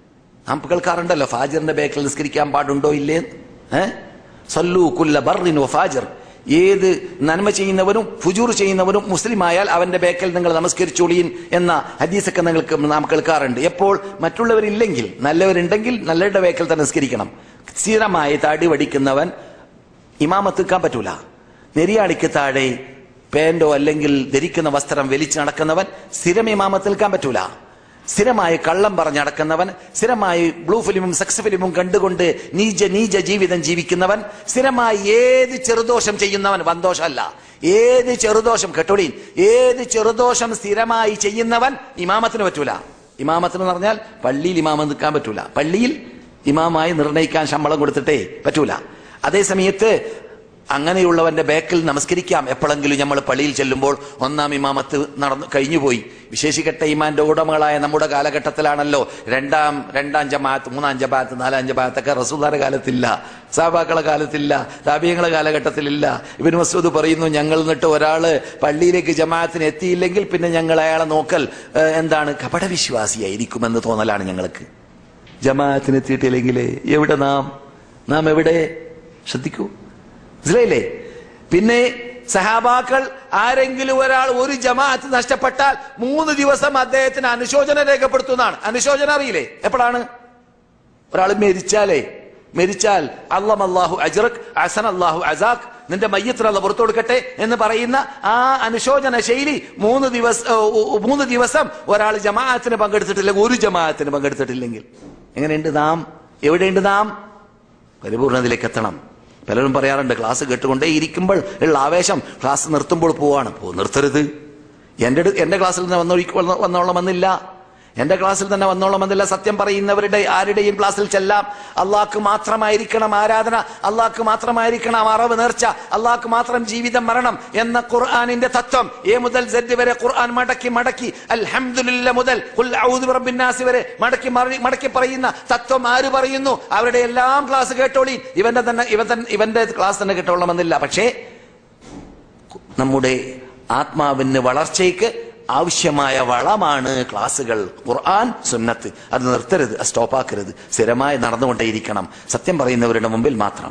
നാം കേൾക്കാറുണ്ടല്ലോ ഫാജിറിന്റെ ബേക്കിൽ നിസ്കരിക്കാൻ പാടുണ്ടോ ഇല്ലേ ഏ സല്ലു കുല്ല ബർറിൻ ഫാജിർ ഏത് നന്മ ചെയ്യുന്നവനും ഫുജൂർ ചെയ്യുന്നവനും മുസ്ലിം ആയാൽ അവന്റെ ബേക്കൽ നിങ്ങൾ നമസ്കരിച്ചോളീൻ എന്ന ഹദീസൊക്കെ നിങ്ങൾക്ക് നാം കേൾക്കാറുണ്ട് എപ്പോൾ മറ്റുള്ളവരില്ലെങ്കിൽ നല്ലവരുണ്ടെങ്കിൽ നല്ലവരുടെ ബേക്കൽ തന്നെ നിസ്കരിക്കണം സ്ഥിരമായി താടി വടിക്കുന്നവൻ ഇമാമത്ത് നിൽക്കാൻ പറ്റൂല നെരിയാടിക്ക് താഴെ പാൻറ്റോ അല്ലെങ്കിൽ ധരിക്കുന്ന വസ്ത്രം വലിച്ചു നടക്കുന്നവൻ സ്ഥിരം ഇമാമത്ത് നിൽക്കാൻ പറ്റൂല സ്ഥിരമായി കള്ളം പറഞ്ഞ് നടക്കുന്നവൻ സ്ഥിരമായി ബ്ലൂ ഫിലിമും സെക്സ് ഫിലിമും കണ്ടുകൊണ്ട് നീച നീച ജീവിതം ജീവിക്കുന്നവൻ സ്ഥിരമായി ഏത് ചെറുദോഷം ചെയ്യുന്നവൻ വന്തോഷമല്ല ഏത് ചെറുദോഷം കേട്ടോളീൻ ഏത് ചെറുദോഷം സ്ഥിരമായി ചെയ്യുന്നവൻ ഇമാമത്തിന് പറ്റൂല ഇമാമത്തിന് എന്ന് പറഞ്ഞാൽ പള്ളിയിൽ ഇമാമം നിൽക്കാൻ പറ്റൂല പള്ളിയിൽ ഇമാമായി നിർണയിക്കാൻ ശമ്പളം കൊടുത്തിട്ടേ പറ്റൂല അതേ സമയത്ത് അങ്ങനെയുള്ളവന്റെ ബേക്കിൽ നമസ്കരിക്കാം എപ്പോഴെങ്കിലും നമ്മൾ പള്ളിയിൽ ചെല്ലുമ്പോൾ ഒന്നാം ഇമാമത്ത് നടന്നു കഴിഞ്ഞുപോയി വിശേഷിക്കട്ട ഇമാന്റെ ഉടമകളായ നമ്മുടെ കാലഘട്ടത്തിലാണല്ലോ രണ്ടാം രണ്ടാം ജമാഅത്ത് മൂന്നാം ജമാഅത്ത് നാലാം ജമാഅത്തൊക്കെ റസൂദാരുടെ കാലത്തില്ല സാബാക്കളെ കാലത്തില്ല താബിയങ്ങളെ കാലഘട്ടത്തിലില്ല ഇവന് മസൂദ് പറയുന്നു ഞങ്ങൾ എന്നിട്ട് ഒരാള് പള്ളിയിലേക്ക് ജമാഅത്തിന് എത്തിയില്ലെങ്കിൽ പിന്നെ ഞങ്ങൾ അയാളെ നോക്കൽ ഏഹ്, എന്താണ് കപടവിശ്വാസിയായിരിക്കുമെന്ന് തോന്നലാണ് ഞങ്ങൾക്ക് ജമാഅത്തിന് എത്തിയിട്ടില്ലെങ്കിൽ എവിടെ നാം നാം എവിടെ ശ്രദ്ധിക്കൂ മനസ്സിലായില്ലേ പിന്നെ സഹാബാക്കൾ ആരെങ്കിലും ഒരാൾ ഒരു ജമാഅത്ത് നഷ്ടപ്പെട്ടാൽ മൂന്ന് ദിവസം അദ്ദേഹത്തിന് അനുശോചനം രേഖപ്പെടുത്തുന്നതാണ് അനുശോചനം അറിയില്ലേ എപ്പോഴാണ് ഒരാൾ മരിച്ചാലേ മരിച്ചാൽ അള്ളം അള്ളാഹു അജ്റക് അസൻ അള്ളാഹു അസാഖ് നിന്റെ മയ്യത്തിന് അല്ല പുറത്തു കൊടുക്കട്ടെ എന്ന് പറയുന്ന ആ അനുശോചന ശൈലി മൂന്ന് ദിവസം മൂന്ന് ദിവസം ഒരാൾ ജമാഅത്തിന് പങ്കെടുത്തിട്ടില്ലെങ്കിൽ ഒരു ജമാഅത്തിന് പങ്കെടുത്തിട്ടില്ലെങ്കിൽ എങ്ങനെയുണ്ട് നാം എവിടെയുണ്ട് നാം പരിപൂർണതയിലേക്ക് എത്തണം പലരും പറയാറുണ്ട് ക്ലാസ് കേട്ടുകൊണ്ടേ ഇരിക്കുമ്പോൾ ഉള്ള ആവേശം ക്ലാസ് നിർത്തുമ്പോൾ പോവാണ് പോ നിർത്തരുത് എൻ്റെ അടു- എൻ്റെ ക്ലാസ്സിൽ തന്നെ വന്നോ വന്നോളം വന്നില്ല എന്റെ ക്ലാസ്സിൽ തന്നെ വന്നോളം വന്നില്ല സത്യം പറയുന്നവരുടെ ആരുടെയും ക്ലാസ്സിൽ ചെല്ലാം അള്ളാഹ്ക്ക് മാത്രമായിരിക്കണം ആരാധന അള്ളാഹ്ക്ക് മാത്രമായിരിക്കണം അറിവ് നേർച്ച അള്ളാഹ്ക്ക് മാത്രം ജീവിതം മരണം എന്ന ഖുർആാനിന്റെ തത്വം എ മുതൽ സെഡ് വരെ ഖുർആൻ മടക്കി മടക്കി അൽഹംദുലില്ല മുതൽ ഖുൽ ഔദു ബിറബ്ബിൻ നാസ് വരെ മടക്കി മറി- മടക്കി പറയുന്ന തത്വം ആര് പറയുന്നു അവരുടെ എല്ലാം ക്ലാസ് കേട്ടോളീൻ ഇവന്റെ തന്നെ ഇവൻ തന്നെ ഇവന്റെ ക്ലാസ് തന്നെ കേട്ടോളണമെന്നില്ല പക്ഷേ നമ്മുടെ ആത്മാവിന് വളർച്ചയ്ക്ക് ആവശ്യമായ വളമാണ് ക്ലാസ്സുകൾ ഖുർആൻ സുന്നത്ത് അത് നിർത്തരുത് അത് സ്റ്റോപ്പാക്കരുത് സ്ഥിരമായി നടന്നുകൊണ്ടേയിരിക്കണം സത്യം പറയുന്നവരുടെ മുമ്പിൽ മാത്രം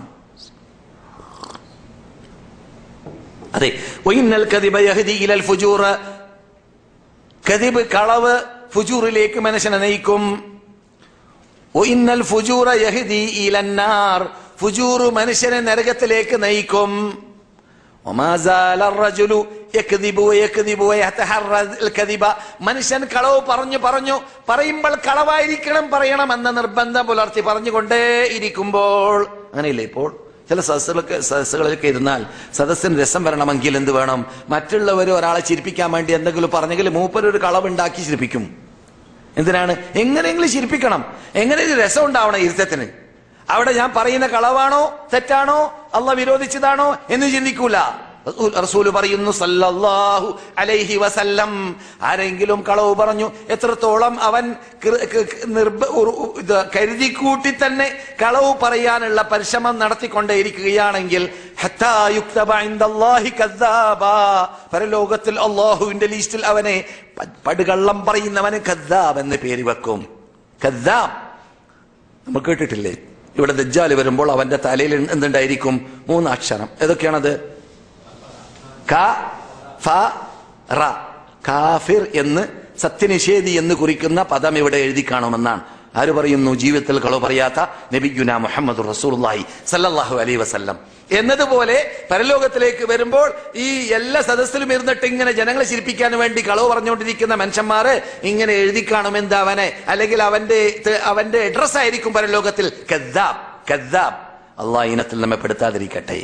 അതെ വഇന്നൽ കദിബ യഹ്ദി ഇലൽ ഫുജൂർ കദിബ് കളവ് ഫുജൂറിലേക്ക് മനുഷ്യനെ നയിക്കും വഇന്നൽ ഫുജൂറ യഹ്ദി ഇലന്നാർ ഫുജൂർ മനുഷ്യനെ നരകത്തിലേക്ക് നയിക്കും وما زال الرجل يكذب ويكذب ويتحرى الكذب മനുഷ്യൻ കളവ് പറഞ്ഞു പറഞ്ഞു പറയുമ്പോൾ കളവായിരിക്കണം പറയണം എന്ന നിർബന്ധം പുലർത്തി പറഞ്ഞുകൊണ്ടേ ഇരിക്കുമ്പോൾ അങ്ങനെയില്ലേ ഇപ്പോൾ ചില സദസ്സുകളൊക്കെ സദസ്സുകളിലൊക്കെ ഇരുന്നാൽ സദസ്സിന് രസം വരണമെങ്കിൽ എന്ത് വേണം മറ്റുള്ളവർ ഒരാളെ ചിരിപ്പിക്കാൻ വേണ്ടി എന്തെങ്കിലും പറഞ്ഞെങ്കിൽ മൂപ്പരൊരു കളവുണ്ടാക്കി ചിരിപ്പിക്കും എന്തിനാണ് എങ്ങനെയെങ്കിലും ചിരിപ്പിക്കണം എങ്ങനെ ഒരു രസം ഉണ്ടാവണം ഇരുത്തത്തിന് അവിടെ ഞാൻ പറയുന്ന കളവാണോ തെറ്റാണോ അല്ല വിരോധിച്ചതാണോ എന്ന് ചിന്തിക്കൂല റസൂൽ- റസൂല് പറയുന്നു സല്ലല്ലാഹു അലൈഹി വസല്ലം ആരെങ്കിലും കളവ് പറഞ്ഞു എത്രത്തോളം അവൻ കൃ- ക- ക- നിർബ- ഉറു- ഇത് കരുതിക്കൂട്ടി തന്നെ കളവ് പറയാനുള്ള പരിശ്രമം നടത്തിക്കൊണ്ടേയിരിക്കുകയാണെങ്കിൽ ഹത്താ യുക്തബ ഇൻദല്ലാഹി കദ്ദാബാ. പരലോകത്തിൽ അള്ളാഹുവിന്റെ ലിസ്റ്റിൽ അവനെ പ- പടുകള്ളം പറയുന്നവന് കദ്ദാബ് എന്ന് പേര് വെക്കും കദ്ദാബ് നമ്മൾ കേട്ടിട്ടില്ലേ ഇവിടെ ദജ്ജാല് വരുമ്പോൾ അവന്റെ തലയിൽ എന്തുണ്ടായിരിക്കും മൂന്ന് അക്ഷരം ഏതൊക്കെയാണത് ക ഫ റ കാഫിർ എന്ന് സത്യനിഷേധി എന്ന് കുറിക്കുന്ന പദം ഇവിടെ എഴുതി കാണുമെന്നാണ് ആര് പറയുന്നു ജീവിതത്തിൽ കളവ് പറയാത്ത നബിഗുന മുഹമ്മദ് റസൂലുള്ളാഹി സല്ലല്ലാഹു അലൈഹി വസല്ലം എന്നതുപോലെ പരലോകത്തിലേക്ക് വരുമ്പോൾ ഈ എല്ലാ സദസ്സിലും ഇരുന്നിട്ട് ഇങ്ങനെ ജനങ്ങളെ ചിരിപ്പിക്കാൻ വേണ്ടി കളവ് പറഞ്ഞുകൊണ്ടിരിക്കുന്ന മനുഷ്യന്മാര് ഇങ്ങനെ എഴുതി കാണും എന്താ അവനെ അല്ലെങ്കിൽ അവന്റെ ത- അവന്റെ അഡ്രസ് ആയിരിക്കും പരലോകത്തിൽ കദ്ദാബ് കദ്ദാബ് അള്ളാഹ് ഇനത്തിൽ നമ്മെ പെടുത്താതിരിക്കട്ടെ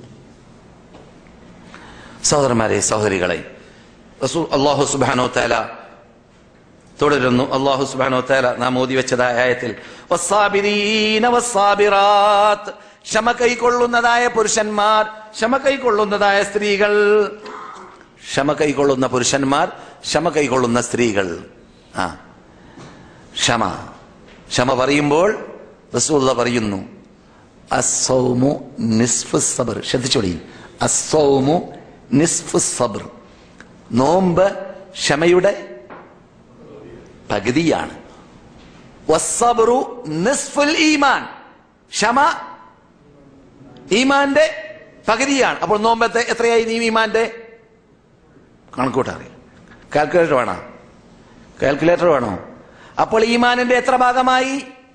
സഹോദരന്മാരെ സഹോദരികളെ റസൂൽ അള്ളാഹു സുബാനോ തല തുടരുന്നു അള്ളാഹു സുബാനോ തല നാം ഓതി വെച്ചതായ ആയത്തിൽ വസ്സാബിരീന വസ്സാബിറാത്ത് ക്ഷമ കൈക്കൊള്ളുന്നതായ പുരുഷന്മാർ ക്ഷമ കൈക്കൊള്ളുന്നതായ സ്ത്രീകൾ ക്ഷമ കൈക്കൊള്ളുന്ന പുരുഷന്മാർ ക്ഷമ കൈക്കൊള്ളുന്ന സ്ത്രീകൾ ആ ക്ഷമ ക്ഷമ പറയുമ്പോൾ റസൂള്ള പറയുന്നു അസൗമു നിസ്ഫു സബർ ശ്രദ്ധിച്ചോളി അസൗമു നിസ്ഫു സബർ നോമ്പ് ക്ഷമയുടെ പകുതിയാണ് വസ്സബ്റു നിസ്ഫുൽ ഈമാൻ ക്ഷമ ഈമാന്റെ പകുതിയാണ് അപ്പോൾ നോമ്പത്തെ എത്രയായി നീ ഈമാന്റെ കണക്കൂട്ടാ അറിയാം കാൽക്കുലേറ്റർ വേണോ കാൽക്കുലേറ്റർ വേണോ അപ്പോൾ ഈമാനിന്റെ എത്ര ഭാഗമായി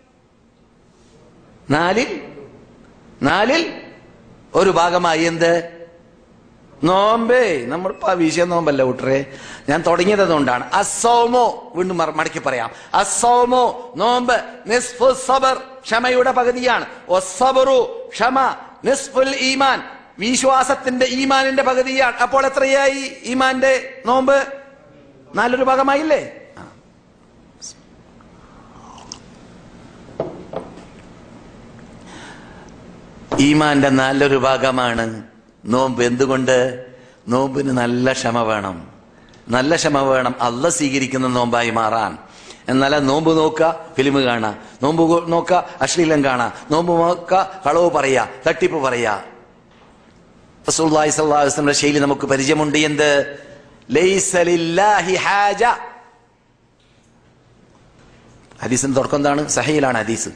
നാലിൽ നാലിൽ ഒരു ഭാഗമായി എന്ത് നോമ്പേ നമ്മൾ വിഷയ നോമ്പല്ല കൂട്ടരെ ഞാൻ തുടങ്ങിയത് അതുകൊണ്ടാണ് അസോമോ വീണ്ടും മറ- മടക്കി പറയാം അസോമോ നോമ്പ് നിസ്ഫു സബർ ക്ഷമയുടെ പകുതിയാണ് ഒസബറു ക്ഷമ നിസ്ഫുൽ ഈമാൻ വിശ്വാസത്തിന്റെ ഈമാനിന്റെ പകുതിയാണ് അപ്പോൾ എത്രയായി ഈമാന്റെ നോമ്പ് നാലൊരു ഭാഗമായില്ലേ ആ. ഈമാന്റെ നല്ലൊരു ഭാഗമാണ് നോമ്പ് എന്തുകൊണ്ട് നോമ്പിന് നല്ല ക്ഷമ വേണം നല്ല ക്ഷമ വേണം അല്ല സ്വീകരിക്കുന്ന നോമ്പായി മാറാൻ എന്നാല നോമ്പ് നോക്കുക ഫിലിം കാണാ നോമ്പ് കൊ- നോക്കുക അശ്ലീലം കാണാ നോമ്പ് നോക്കുക കളവ് പറയാ തട്ടിപ്പ് പറയാ റസൂലുള്ളാഹി സ്വല്ലല്ലാഹു അലൈഹി വസല്ലമയുടെ ശൈലി നമുക്ക് പരിചയമുണ്ട് എന്ത് ലൈസ ലില്ലാഹി ഹാജ ഹദീസിന്റെ തുടക്കം എന്താണ് സഹയിലാണ് ഹദീസ്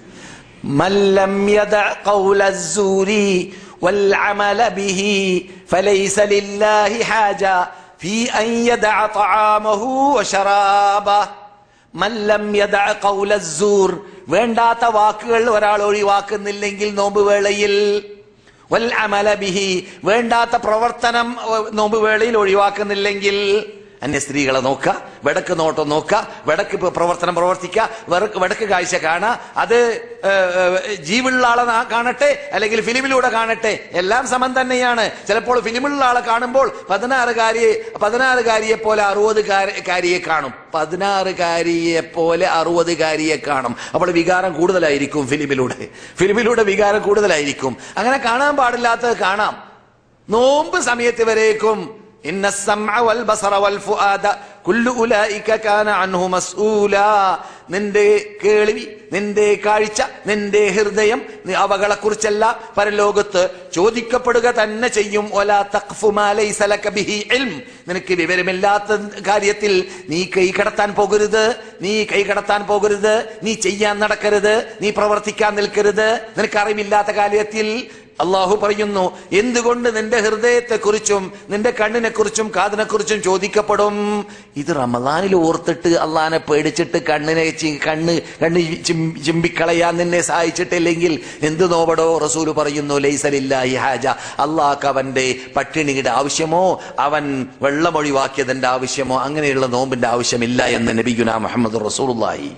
മല്ലം യദഅ ഖൗല الزൂരി والعمل به فليس لله حاجة في أن يدع طعامه وشرابه من لم يدع قول الزور വേണ്ടാത്ത വാക്കുകൾ ഒരാൾ ഒഴിവാക്കുന്നില്ലെങ്കിൽ നോമ്പ് വേളയിൽ വൽ അമല ബിഹി വേണ്ടാത്ത പ്രവർത്തനം ഏർ, നോമ്പ് വേളയിൽ ഒഴിവാക്കുന്നില്ലെങ്കിൽ അന്യ സ്ത്രീകളെ നോക്ക വടക്ക് നോട്ടം നോക്ക വടക്ക് പ- പ്രവർത്തനം പ്രവർത്തിക്ക വെറക്ക് വടക്ക് കാഴ്ച കാണാ അത് ഏർ, ഏർ, ജീവുള്ള ആളെ നാ- കാണട്ടെ അല്ലെങ്കിൽ ഫിലിമിലൂടെ കാണട്ടെ എല്ലാം സമം തന്നെയാണ് ചിലപ്പോൾ ഫിലിമിലുള്ള ആളെ കാണുമ്പോൾ പതിനാറുകാരിയെ പതിനാറുകാരിയെ പോലെ അറുപതുകാരിയെ കാണും പതിനാറുകാരിയെ പോലെ അറുപതുകാരിയെ കാണും അപ്പോൾ വികാരം കൂടുതലായിരിക്കും ഫിലിമിലൂടെ ഫിലിമിലൂടെ വികാരം കൂടുതലായിരിക്കും അങ്ങനെ കാണാൻ പാടില്ലാത്തത് കാണാം നോമ്പ് സമയത്ത് വരേക്കും ഇന്ന السمع والبصر والفؤاد كل اولئك كان عنه مسؤولا നിന്റെ കേൾവി നിന്റെ കാഴ്ച നിന്റെ ഹൃദയം നി- അവകളെ കുറിച്ചെല്ലാം പരലോകത്ത് ചോദിക്കപ്പെടുക തന്നെ ചെയ്യും ഒലാ തഖ്ഫു മാ ലൈസ ലക ബിഹി ഇൽം നിനക്ക് വിവരമില്ലാത്ത കാര്യത്തിൽ നീ കൈ കടത്താൻ പോകരുത് നീ കൈ കടത്താൻ പോകരുത് നീ ചെയ്യാൻ നടക്കരുത് നീ പ്രവർത്തിക്കാൻ നിൽക്കരുത് നിനക്ക് അറിവില്ലാത്ത കാര്യത്തിൽ അള്ളാഹു പറയുന്നു എന്തുകൊണ്ട് നിന്റെ ഹൃദയത്തെ കുറിച്ചും നിന്റെ കണ്ണിനെ കുറിച്ചും കാതിനെ കുറിച്ചും ചോദിക്കപ്പെടും ഇത് റമദാനിൽ ഓർത്തിട്ട് അള്ളാനെ പേടിച്ചിട്ട് കണ്ണിനെ ചി- കണ്ണ് കണ്ണ് ചിം- ചിമ്പിക്കളയാൻ നിന്നെ സഹായിച്ചിട്ടില്ലെങ്കിൽ എന്ത് നോവടോ റസൂല് പറയുന്നു ലൈസലില്ലാഹി ഹാജ അള്ളാഹ് അവന്റെ പട്ടിണിയുടെ ആവശ്യമോ അവൻ വെള്ളമൊഴിവാക്കിയതിന്റെ ആവശ്യമോ അങ്ങനെയുള്ള നോമ്പിന്റെ ആവശ്യമില്ല എന്ന് നബിഗുന മുഹമ്മദ് റസൂലുള്ളാഹി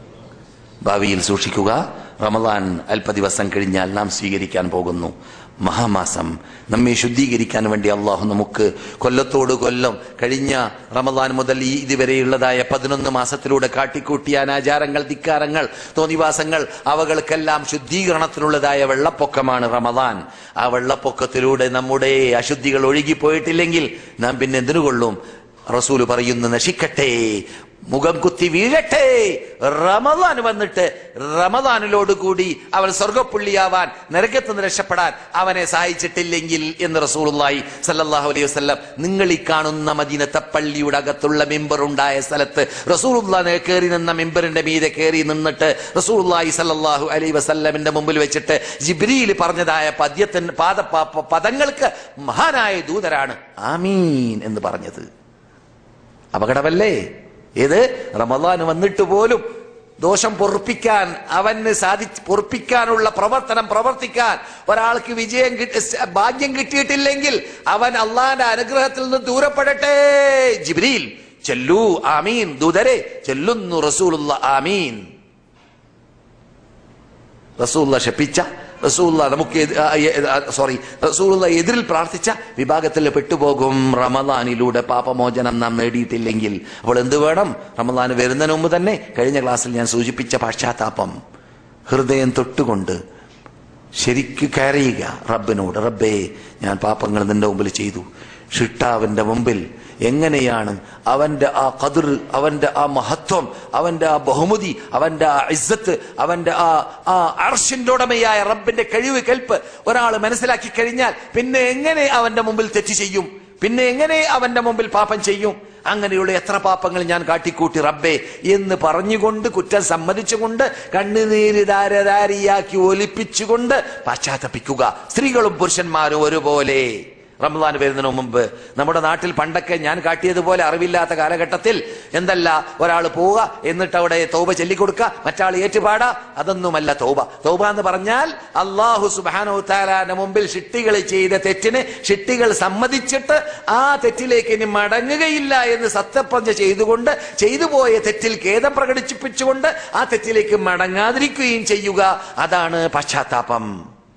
ഭാവിയിൽ സൂക്ഷിക്കുക റമദാൻ അല്പ ദിവസം കഴിഞ്ഞാൽ നാം സ്വീകരിക്കാൻ പോകുന്നു മഹാമാസം നമ്മെ ശുദ്ധീകരിക്കാൻ വേണ്ടി അള്ളാഹു നമുക്ക് കൊല്ലത്തോട് കൊല്ലം കഴിഞ്ഞ റമദാൻ മുതൽ ഈ ഇതുവരെയുള്ളതായ പതിനൊന്ന് മാസത്തിലൂടെ കാട്ടിക്കൂട്ടിയ അനാചാരങ്ങൾ ധിക്കാരങ്ങൾ തോന്നിവാസങ്ങൾ അവകൾക്കെല്ലാം ശുദ്ധീകരണത്തിനുള്ളതായ വെള്ളപ്പൊക്കമാണ് റമദാൻ ആ വെള്ളപ്പൊക്കത്തിലൂടെ നമ്മുടെ അശുദ്ധികൾ ഒഴുകിപ്പോയിട്ടില്ലെങ്കിൽ നാം പിന്നെ എന്തിനു കൊള്ളും റസൂല് പറയുന്നു നശിക്കട്ടെ മുഖം കുത്തി വീഴട്ടെ റമദാൻ വന്നിട്ട് റമദാനിലോട് കൂടി അവൻ സ്വർഗപ്പുള്ളിയാവാൻ നരകത്ത് നിന്ന് രക്ഷപ്പെടാൻ അവനെ സഹായിച്ചിട്ടില്ലെങ്കിൽ എന്ന് റസൂലുള്ളാഹി സല്ലല്ലാഹു അലൈഹി വസല്ലം നിങ്ങൾ ഈ കാണുന്ന മദീനത്തെ പള്ളിയുടെ അകത്തുള്ള മെമ്പർ ഉണ്ടായ സ്ഥലത്ത് റസൂലുള്ളാഹിനെ കയറി നിന്ന മെമ്പറിന്റെ മീതെ കയറി നിന്നിട്ട് റസൂലുള്ളാഹി സല്ലല്ലാഹു അലൈഹി വസല്ലമിന്റെ മുമ്പിൽ വെച്ചിട്ട് ജിബ്രീൽ പറഞ്ഞതായ പദ്യത്തിന് പാദ പ- പദങ്ങൾക്ക് മഹാനായ ദൂതരാണ് ആമീൻ എന്ന് പറഞ്ഞത് അപകടമല്ലേ ഏത് റമദാൻ വന്നിട്ട് പോലും ദോഷം പൊറുപ്പിക്കാൻ അവന് സാധി പൊറുപ്പിക്കാനുള്ള പ്രവർത്തനം പ്രവർത്തിക്കാൻ ഒരാൾക്ക് വിജയം കിട്ടി ഭാഗ്യം കിട്ടിയിട്ടില്ലെങ്കിൽ അവൻ അള്ളാന്റെ അനുഗ്രഹത്തിൽ നിന്ന് ദൂരപ്പെടട്ടെ ജിബ്രീൽ ചെല്ലു ആമീൻ ദൂതരെ ചെല്ലുന്നു റസൂലുള്ള ആമീൻ റസൂള്ള ശപിച്ച റസൂള്ള നമുക്ക് സോറി റസൂള്ള എതിരിൽ പ്രാർത്ഥിച്ച വിഭാഗത്തിൽ പെട്ടുപോകും റമദാനിലൂടെ പാപമോചനം നാം നേടിയിട്ടില്ലെങ്കിൽ അപ്പോൾ എന്ത് വേണം റമദാൻ വരുന്നതിന് മുമ്പ് തന്നെ കഴിഞ്ഞ ക്ലാസ്സിൽ ഞാൻ സൂചിപ്പിച്ച പശ്ചാത്താപം ഹൃദയം തൊട്ടുകൊണ്ട് ശരിക്ക് കരയുക റബ്ബിനോട് റബ്ബേ ഞാൻ പാപങ്ങൾ നിന്റെ മുമ്പിൽ ചെയ്തു ഷിട്ടാവിന്റെ മുമ്പിൽ എങ്ങനെയാണ് അവന്റെ ആ കതിർ അവന്റെ ആ മഹത്വം അവന്റെ ആ ബഹുമതി അവന്റെ ആ ഇസ്സത്ത് അവന്റെ ആ ആ അർഷിന്റെ ഉടമയായ റബ്ബിന്റെ കഴിവ് കൽപ്പ് ഒരാൾ മനസ്സിലാക്കി കഴിഞ്ഞാൽ പിന്നെ എങ്ങനെ അവന്റെ മുമ്പിൽ തെറ്റ് ചെയ്യും പിന്നെ എങ്ങനെ അവന്റെ മുമ്പിൽ പാപം ചെയ്യും അങ്ങനെയുള്ള എത്ര പാപങ്ങൾ ഞാൻ കാട്ടിക്കൂട്ടി റബ്ബേ എന്ന് പറഞ്ഞുകൊണ്ട് കുറ്റം സമ്മതിച്ചുകൊണ്ട് കണ്ണുനീര് ധാരധാരിയാക്കി ഒലിപ്പിച്ചുകൊണ്ട് പശ്ചാത്തപിക്കുക സ്ത്രീകളും പുരുഷന്മാരും ഒരുപോലെ റംസാൻ വരുന്നതിന് മുമ്പ് നമ്മുടെ നാട്ടിൽ പണ്ടൊക്കെ ഞാൻ കാട്ടിയതുപോലെ അറിവില്ലാത്ത കാലഘട്ടത്തിൽ എന്തല്ല ഒരാൾ പോവുക എന്നിട്ട് അവിടെ തൗബ ചൊല്ലിക്കൊടുക്കുക മറ്റാൾ ഏറ്റുപാടാ അതൊന്നുമല്ല തൗബ തൗബ എന്ന് പറഞ്ഞാൽ അള്ളാഹു സുബാനോ താലാന്റെ മുമ്പിൽ ഷിട്ടികൾ ചെയ്ത തെറ്റിന് ഷിട്ടികൾ സമ്മതിച്ചിട്ട് ആ തെറ്റിലേക്ക് ഇനി മടങ്ങുകയില്ല എന്ന് സത്യപ്രതിജ്ഞ ചെയ്തുകൊണ്ട് ചെയ്തു പോയ തെറ്റിൽ ഖേദം പ്രകടിപ്പിച്ചുകൊണ്ട് ആ തെറ്റിലേക്ക് മടങ്ങാതിരിക്കുകയും ചെയ്യുക അതാണ് പശ്ചാത്താപം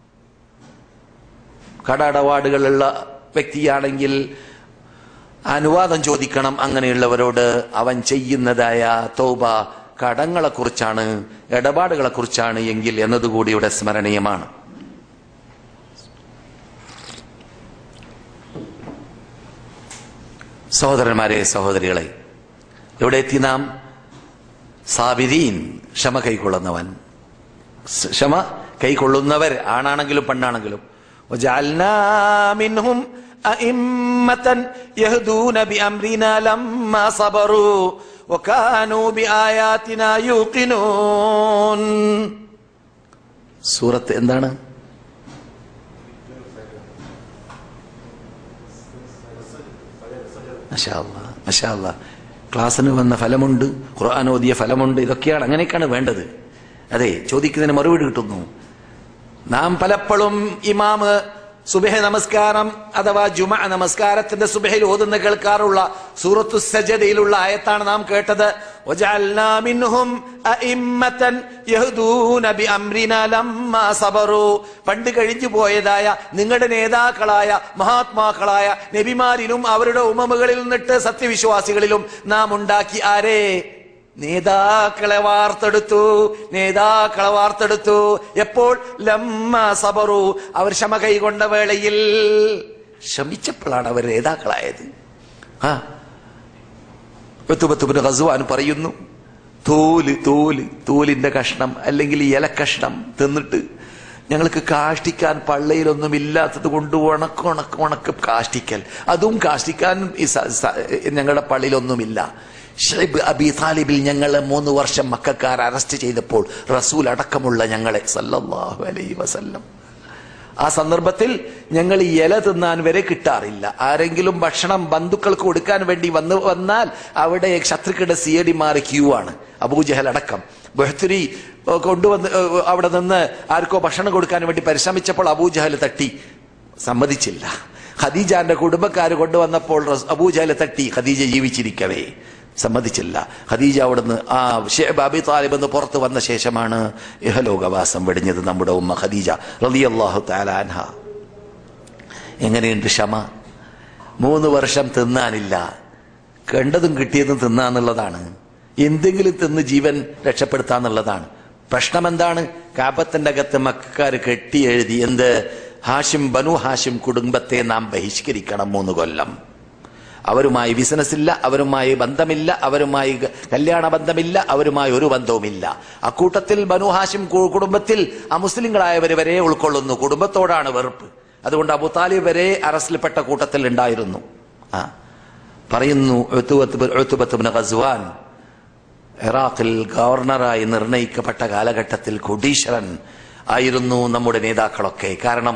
കടടപാടുകളുള്ള വ്യക്തിയാണെങ്കിൽ അനുവാദം ചോദിക്കണം അങ്ങനെയുള്ളവരോട് അവൻ ചെയ്യുന്നതായ തോബ കടങ്ങളെ കുറിച്ചാണ് ഇടപാടുകളെ കുറിച്ചാണ് എങ്കിൽ എന്നതുകൂടി ഇവിടെ സ്മരണീയമാണ് സഹോദരന്മാരെ സഹോദരികളെ ഇവിടെ എത്തി നാം സാബിദീൻ ക്ഷമ കൈക്കൊള്ളുന്നവൻ സ് ക്ഷമ കൈക്കൊള്ളുന്നവർ ആണാണെങ്കിലും പെണ്ണാണെങ്കിലും وجعلنا منهم أئمة يهدون بأمرنا لما صبروا وكانوا بآياتنا يوقنون സൂറത്ത് എന്താണ് മഷാ അല്ലാ, മഷാ അല്ലാ. ക്ലാസ്സിന് വന്ന ഫലമുണ്ട് ഖുർആൻ ഓതിയ ഫലമുണ്ട് ഇതൊക്കെയാണ് അങ്ങനെയൊക്കെയാണ് വേണ്ടത് അതെ ചോദിക്കുന്നതിന് മറുപടി കിട്ടുന്നു നാം പലപ്പോഴും ഇമാമ് സുബഹ നമസ്കാരം അഥവാ ജുമ നമസ്കാരത്തിന്റെ സുബഹയിൽ ഓതുന്ന കേൾക്കാറുള്ള സൂറത്തു സജദയിലുള്ള ആയത്താണ് നാം കേട്ടത് وجعلنا منهم أئمة يهدون بأمرنا لما صبروا പണ്ട് കഴിഞ്ഞു പോയതായ നിങ്ങളുടെ നേതാക്കളായ മഹാത്മാക്കളായ നബിമാരിലും അവരുടെ ഉമമുകളിൽ നിന്നിട്ട് സത്യവിശ്വാസികളിലും നാം ഉണ്ടാക്കി ആരേ നേതാക്കളെ വാർത്തെടുത്തു നേതാക്കളെ വാർത്തെടുത്തു എപ്പോൾ ലമ്മ സബറു അവർ ക്ഷമ കൈകൊണ്ട വേളയിൽ ശ്രമിച്ചപ്പോഴാണ് അവർ നേതാക്കളായത് ആ ഉത്തുബത്തുബിന് ഖസുവാൻ പറയുന്നു തോല് തോല് തോലിന്റെ കഷ്ണം അല്ലെങ്കിൽ ഇല കഷ്ണം തിന്നിട്ട് ഞങ്ങൾക്ക് കാഷ്ടിക്കാൻ പള്ളയിലൊന്നും ഇല്ലാത്തത് കൊണ്ട് ഉണക്ക് ഉണക്ക് ഉണക്ക് കാഷ്ടിക്കൽ അതും കാഷ്ടിക്കാൻ ഈ സ- സ- ഞങ്ങളുടെ പള്ളിയിലൊന്നുമില്ല ഷൈബ് അബി താലിബിൽ ഞങ്ങളെ മൂന്ന് വർഷം മക്കാർ അറസ്റ്റ് ചെയ്തപ്പോൾ റസൂൽ അടക്കമുള്ള ഞങ്ങളെ സല്ലല്ലാഹു അലൈഹി വസല്ലം ആ സന്ദർഭത്തിൽ ഞങ്ങൾ ഈ ഇല തിന്നാൻ വരെ കിട്ടാറില്ല ആരെങ്കിലും ഭക്ഷണം ബന്ധുക്കൾക്ക് കൊടുക്കാൻ വേണ്ടി വന്ന് വന്നാൽ അവിടെ ശത്രുക്കളുടെ സി എ ഡിമാർ ക്യൂ ആണ് അബൂജഹൽ അടക്കം ബഹ്തുരി ഏഹ്, കൊണ്ടുവന്ന് ഏഹ്, അവിടെ നിന്ന് ആർക്കോ ഭക്ഷണം കൊടുക്കാൻ വേണ്ടി പരിശ്രമിച്ചപ്പോൾ അബൂജഹൽ തട്ടി സമ്മതിച്ചില്ല ഖദീജാന്റെ കുടുംബക്കാർ കൊണ്ടുവന്നപ്പോൾ റസ്- അബൂജഹൽ തട്ടി ഖദീജ ജീവിച്ചിരിക്കവേ സമ്മതിച്ചില്ല ഖദീജ അവിടുന്ന് ആ ഷേബ് അബി താലിബ് എന്ന് പുറത്ത് വന്ന ശേഷമാണ് ഇഹലോകവാസം വെടിഞ്ഞത് നമ്മുടെ ഉമ്മ ഖദീജ റളിയല്ലാഹു തആല അൻഹ എങ്ങനെയുണ്ട് ക്ഷമ മൂന്ന് വർഷം തിന്നാനില്ല കണ്ടതും കിട്ടിയതും തിന്നാന്നുള്ളതാണ് എന്തെങ്കിലും തിന്ന് ജീവൻ രക്ഷപ്പെടുത്താന്നുള്ളതാണ് പ്രശ്നം എന്താണ് കാപത്തിന്റെ അകത്ത് മക്കാർ കെട്ടി എഴുതി എന്ത് ഹാഷിം ബനു ഹാഷിം കുടുംബത്തെ നാം ബഹിഷ്കരിക്കണം മൂന്ന് കൊല്ലം അവരുമായി ബിസിനസ് ഇല്ല അവരുമായി ബന്ധമില്ല അവരുമായി ഗ- കല്യാണ ബന്ധമില്ല അവരുമായി ഒരു ബന്ധവുമില്ല അക്കൂട്ടത്തിൽ ബനു ഹാഷിം കു- കുടുംബത്തിൽ അമുസ്ലിങ്ങളായവർ വരെ ഉൾക്കൊള്ളുന്നു കുടുംബത്തോടാണ് വെറുപ്പ് അതുകൊണ്ട് അബു താലിബ് വരെ അറസ്റ്റിൽപ്പെട്ട കൂട്ടത്തിൽ ഉണ്ടായിരുന്നു ആ പറയുന്നു ഉത്തുബത്ത് ഉത്തുബത്ത് ഇബ്നു ഖസ്വാൻ ഇറാഖിൽ ഗവർണറായി നിർണയിക്കപ്പെട്ട കാലഘട്ടത്തിൽ കൊടീശ്വരൻ ആയിരുന്നു നമ്മുടെ നേതാക്കളൊക്കെ കാരണം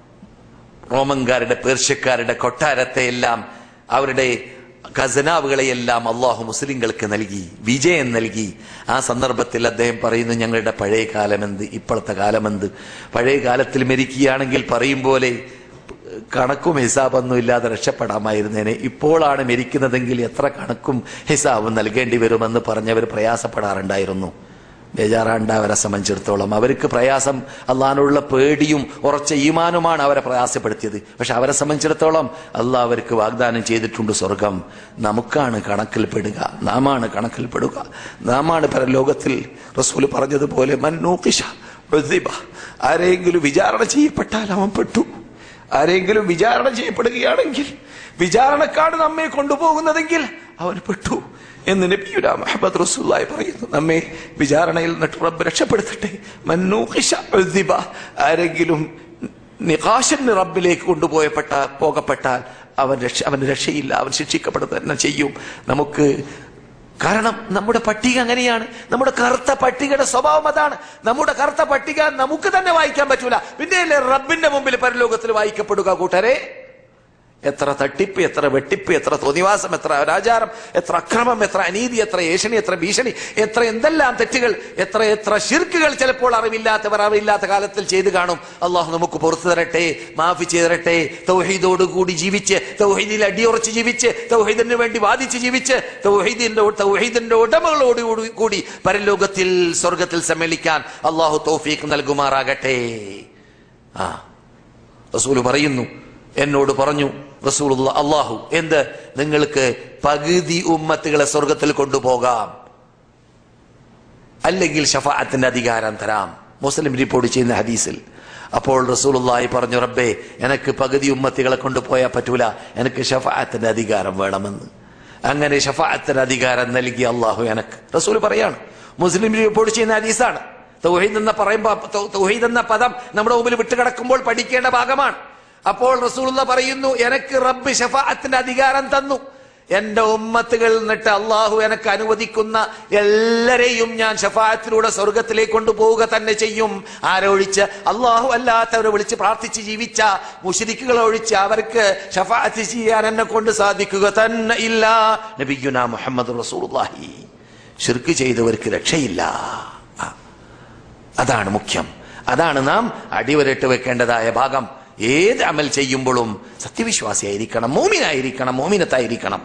റോമൻകാരുടെ പേർഷ്യക്കാരുടെ കൊട്ടാരത്തെ എല്ലാം അവരുടെ ഖസനാവുകളെയെല്ലാം അള്ളാഹു മുസ്ലിങ്ങൾക്ക് നൽകി വിജയം നൽകി ആ സന്ദർഭത്തിൽ അദ്ദേഹം പറയുന്നു ഞങ്ങളുടെ പഴയ കാലമെന്ത് ഇപ്പോഴത്തെ കാലമെന്ത് പഴയ കാലത്തിൽ മരിക്കുകയാണെങ്കിൽ പറയും പോലെ കണക്കും ഹിസാബൊന്നും ഇല്ലാതെ രക്ഷപ്പെടാമായിരുന്നേനെ ഇപ്പോഴാണ് മരിക്കുന്നതെങ്കിൽ എത്ര കണക്കും ഹിസാബും നൽകേണ്ടി വരുമെന്ന് പറഞ്ഞവർ പ്രയാസപ്പെടാറുണ്ടായിരുന്നു ബേജാറാണ്ട് അവരെ സംബന്ധിച്ചിടത്തോളം അവർക്ക് പ്രയാസം അള്ളഹാനുള്ള പേടിയും ഉറച്ച ഈമാനുമാണ് അവരെ പ്രയാസപ്പെടുത്തിയത് പക്ഷെ അവരെ സംബന്ധിച്ചിടത്തോളം അള്ളാഹ് അവർക്ക് വാഗ്ദാനം ചെയ്തിട്ടുണ്ട് സ്വർഗം നമുക്കാണ് കണക്കിൽപ്പെടുക നാമാണ് കണക്കിൽപ്പെടുക നാമാണ് പരലോകത്തിൽ റസൂൽ പറഞ്ഞതുപോലെ മന്നൂക്കിഷ ഉദ്ദിബ. ആരെങ്കിലും വിചാരണ ചെയ്യപ്പെട്ടാൽ അവൻ പെട്ടു ആരെങ്കിലും വിചാരണ ചെയ്യപ്പെടുകയാണെങ്കിൽ വിചാരണക്കാട് നമ്മെ കൊണ്ടുപോകുന്നതെങ്കിൽ അവൻ പെട്ടു എന്ന് നബിയുല മുഹമ്മദ് റസൂല്ലായി പറയുന്നു നമ്മെ വിചാരണയിൽ നിന്നിട്ട് റബ്ബ് രക്ഷപ്പെടുത്തട്ടെ മന്നൂഖിഷ ഉദ്ദിബ. ആരെങ്കിലും നികാശന് റബ്ബിലേക്ക് കൊണ്ടുപോയപ്പെട്ട പോകപ്പെട്ടാൽ അവൻ രക്ഷ അവന് രക്ഷയില്ല അവൻ ശിക്ഷിക്കപ്പെടുക തന്നെ ചെയ്യും നമുക്ക് കാരണം നമ്മുടെ പട്ടിക അങ്ങനെയാണ് നമ്മുടെ കറുത്ത പട്ടികയുടെ സ്വഭാവം അതാണ് നമ്മുടെ കറുത്ത പട്ടിക നമുക്ക് തന്നെ വായിക്കാൻ പറ്റൂല പിന്നെയല്ലേ റബ്ബിന്റെ മുമ്പിൽ പരലോകത്തിൽ വായിക്കപ്പെടുക കൂട്ടരെ എത്ര തട്ടിപ്പ് എത്ര വെട്ടിപ്പ് എത്ര തോന്നിവാസം എത്ര അനാചാരം എത്ര അക്രമം എത്ര അനീതി എത്ര ഏഷണി എത്ര ഭീഷണി എത്ര എന്തെല്ലാം തെറ്റുകൾ എത്ര എത്ര ഷിർക്കുകൾ ചിലപ്പോൾ അറിവില്ലാത്തവർ അറിവില്ലാത്ത കാലത്തിൽ ചെയ്തു കാണും അള്ളാഹു നമുക്ക് പുറത്തു തരട്ടെ മാഫി ചെയ്തരട്ടെ തൗഹീദോടുകൂടി ജീവിച്ച് തൗഹീദിൽ അടിയുറച്ച് ജീവിച്ച് തൗഹീദിന് വേണ്ടി വാദിച്ച് ജീവിച്ച് തൗഹീദിന്റെ തൗഹീദിന്റെ ഉടമകളോട് കൂടി പരലോകത്തിൽ സ്വർഗത്തിൽ സമ്മേളിക്കാൻ അള്ളാഹു തൗഫീഖ് നൽകുമാറാകട്ടെ ആ റസൂല് പറയുന്നു എന്നോട് പറഞ്ഞു റസൂൽ അള്ളാഹു എന്ത് നിങ്ങൾക്ക് പകുതി ഉമ്മത്തുകളെ സ്വർഗത്തിൽ കൊണ്ടുപോകാം അല്ലെങ്കിൽ ഷഫാഅത്തിന്റെ അധികാരം തരാം മുസ്ലിം റിപ്പോർട്ട് ചെയ്യുന്ന ഹദീസിൽ അപ്പോൾ റസൂലുള്ളാഹി പറഞ്ഞു റബ്ബേ എനിക്ക് പകുതി ഉമ്മത്തികളെ കൊണ്ടുപോയാൽ പറ്റൂല എനിക്ക് ഷഫാഅത്തിന്റെ അധികാരം വേണമെന്ന് അങ്ങനെ ഷഫാഅത്തിന്റെ അധികാരം നൽകി അള്ളാഹു എനക്ക് റസൂൽ പറയാണ് മുസ്ലിം റിപ്പോർട്ട് ചെയ്യുന്ന ഹദീസാണ് തൗഹീദ് എന്ന പറയുമ്പോൾ തൗഹീദ് എന്ന പദം നമ്മുടെ മുമ്പിൽ വിട്ടുകിടക്കുമ്പോൾ പഠിക്കേണ്ട ഭാഗമാണ് അപ്പോൾ റസൂലുള്ള പറയുന്നു എനക്ക് റബ്ബ് ഷഫാഅത്തിന്റെ അധികാരം തന്നു എന്റെ ഉമ്മത്തുകൾ നിന്നിട്ട് അള്ളാഹു എനക്ക് അനുവദിക്കുന്ന എല്ലാരെയും ഞാൻ ഷഫാഅത്തിലൂടെ സ്വർഗത്തിലേക്ക് കൊണ്ടുപോവുക തന്നെ ചെയ്യും ആരൊഴിച്ച് അള്ളാഹു അല്ലാത്തവരെ വിളിച്ച് പ്രാർത്ഥിച്ച് ജീവിച്ച മുഷിരിക്കുകളെ ഒഴിച്ച് അവർക്ക് ഷഫാഅത്ത് ചെയ്യാൻ എന്നെ കൊണ്ട് സാധിക്കുക തന്നെ ഇല്ല നബിയുന മുഹമ്മദ് റസൂലുള്ളാഹി ഷിർക്ക് ചെയ്തവർക്ക് രക്ഷയില്ല ആ. അതാണ് മുഖ്യം അതാണ് നാം അടിവരട്ട് വെക്കേണ്ടതായ ഭാഗം ഏത് അമൽ ചെയ്യുമ്പോഴും സത്യവിശ്വാസിയായിരിക്കണം മോമിനായിരിക്കണം മോമിനത്തായിരിക്കണം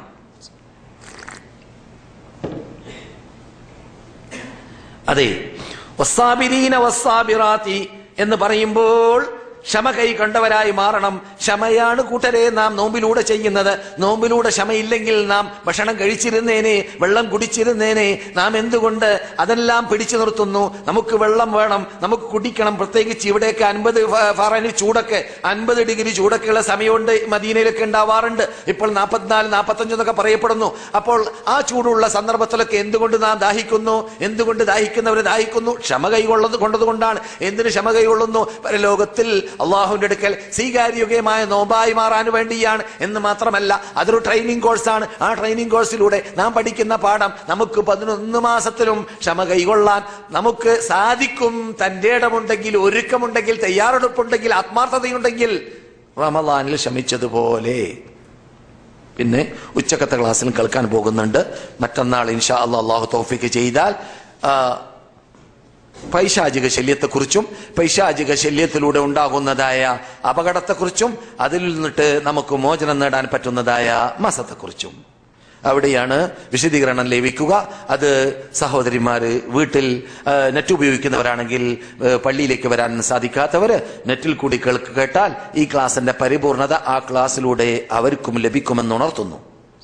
അതെ വസ്സാബിരീന വസ്സാബിറാത്തി എന്ന് പറയുമ്പോൾ ക്ഷമ കൈകൊണ്ടവരായി മാറണം ക്ഷമയാണ് കൂട്ടരെ നാം നോമ്പിലൂടെ ചെയ്യുന്നത് നോമ്പിലൂടെ ക്ഷമയില്ലെങ്കിൽ നാം ഭക്ഷണം കഴിച്ചിരുന്നേനെ വെള്ളം കുടിച്ചിരുന്നേനെ നാം എന്തുകൊണ്ട് അതെല്ലാം പിടിച്ചു നിർത്തുന്നു നമുക്ക് വെള്ളം വേണം നമുക്ക് കുടിക്കണം പ്രത്യേകിച്ച് ഇവിടെയൊക്കെ അൻപത് ഫാറന് ചൂടൊക്കെ അൻപത് ഡിഗ്രി ചൂടൊക്കെയുള്ള സമയമുണ്ട് മദീനയിലൊക്കെ ഉണ്ടാവാറുണ്ട് ഇപ്പോൾ നാൽപ്പത്തിനാല് നാൽപ്പത്തഞ്ച് എന്നൊക്കെ പറയപ്പെടുന്നു അപ്പോൾ ആ ചൂടുള്ള സന്ദർഭത്തിലൊക്കെ എന്തുകൊണ്ട് നാം ദാഹിക്കുന്നു എന്തുകൊണ്ട് ദാഹിക്കുന്നവർ ദാഹിക്കുന്നു ക്ഷമ കൈകൊള്ളത് കൊണ്ടത് കൊണ്ടാണ് എന്തിന് ക്ഷമ കൈകൊള്ളുന്നു ലോകത്തിൽ അള്ളാഹുവിന്റെ അടുക്കൽ സ്വീകാര്യോഗ്യമായ നോമ്പായി മാറാൻ വേണ്ടിയാണ് എന്ന് മാത്രമല്ല അതൊരു ട്രെയിനിങ് കോഴ്സാണ് ആ ട്രെയിനിങ് കോഴ്സിലൂടെ നാം പഠിക്കുന്ന പാഠം നമുക്ക് പതിനൊന്ന് മാസത്തിലും ക്ഷമ കൈകൊള്ളാൻ നമുക്ക് സാധിക്കും തന്റെ ഇടമുണ്ടെങ്കിൽ ഒരുക്കമുണ്ടെങ്കിൽ തയ്യാറെടുപ്പുണ്ടെങ്കിൽ ആത്മാർത്ഥതയുണ്ടെങ്കിൽ റമദാനിൽ ശ്രമിച്ചതുപോലെ പിന്നെ ഉച്ചക്കത്തെ ക്ലാസ്സിലും കേൾക്കാൻ പോകുന്നുണ്ട് മറ്റന്നാൾ ഇൻഷാ അല്ലാ അള്ളാഹു തൗഫിക്ക് ചെയ്താൽ ആ, പൈശാചിക ശല്യത്തെക്കുറിച്ചും പൈശാചിക ശല്യത്തിലൂടെ ഉണ്ടാകുന്നതായ അപകടത്തെക്കുറിച്ചും അതിൽ നിന്നിട്ട് നമുക്ക് മോചനം നേടാൻ പറ്റുന്നതായ മാസത്തെക്കുറിച്ചും അവിടെയാണ് വിശദീകരണം ലഭിക്കുക അത് സഹോദരിമാര് വീട്ടിൽ ആ, നെറ്റ് ഉപയോഗിക്കുന്നവരാണെങ്കിൽ ആ, പള്ളിയിലേക്ക് വരാൻ സാധിക്കാത്തവര് നെറ്റിൽ കൂടി കേൾക്ക് കേട്ടാൽ ഈ ക്ലാസിന്റെ പരിപൂർണത ആ ക്ലാസ്സിലൂടെ അവർക്കും ലഭിക്കുമെന്ന് ഉണർത്തുന്നു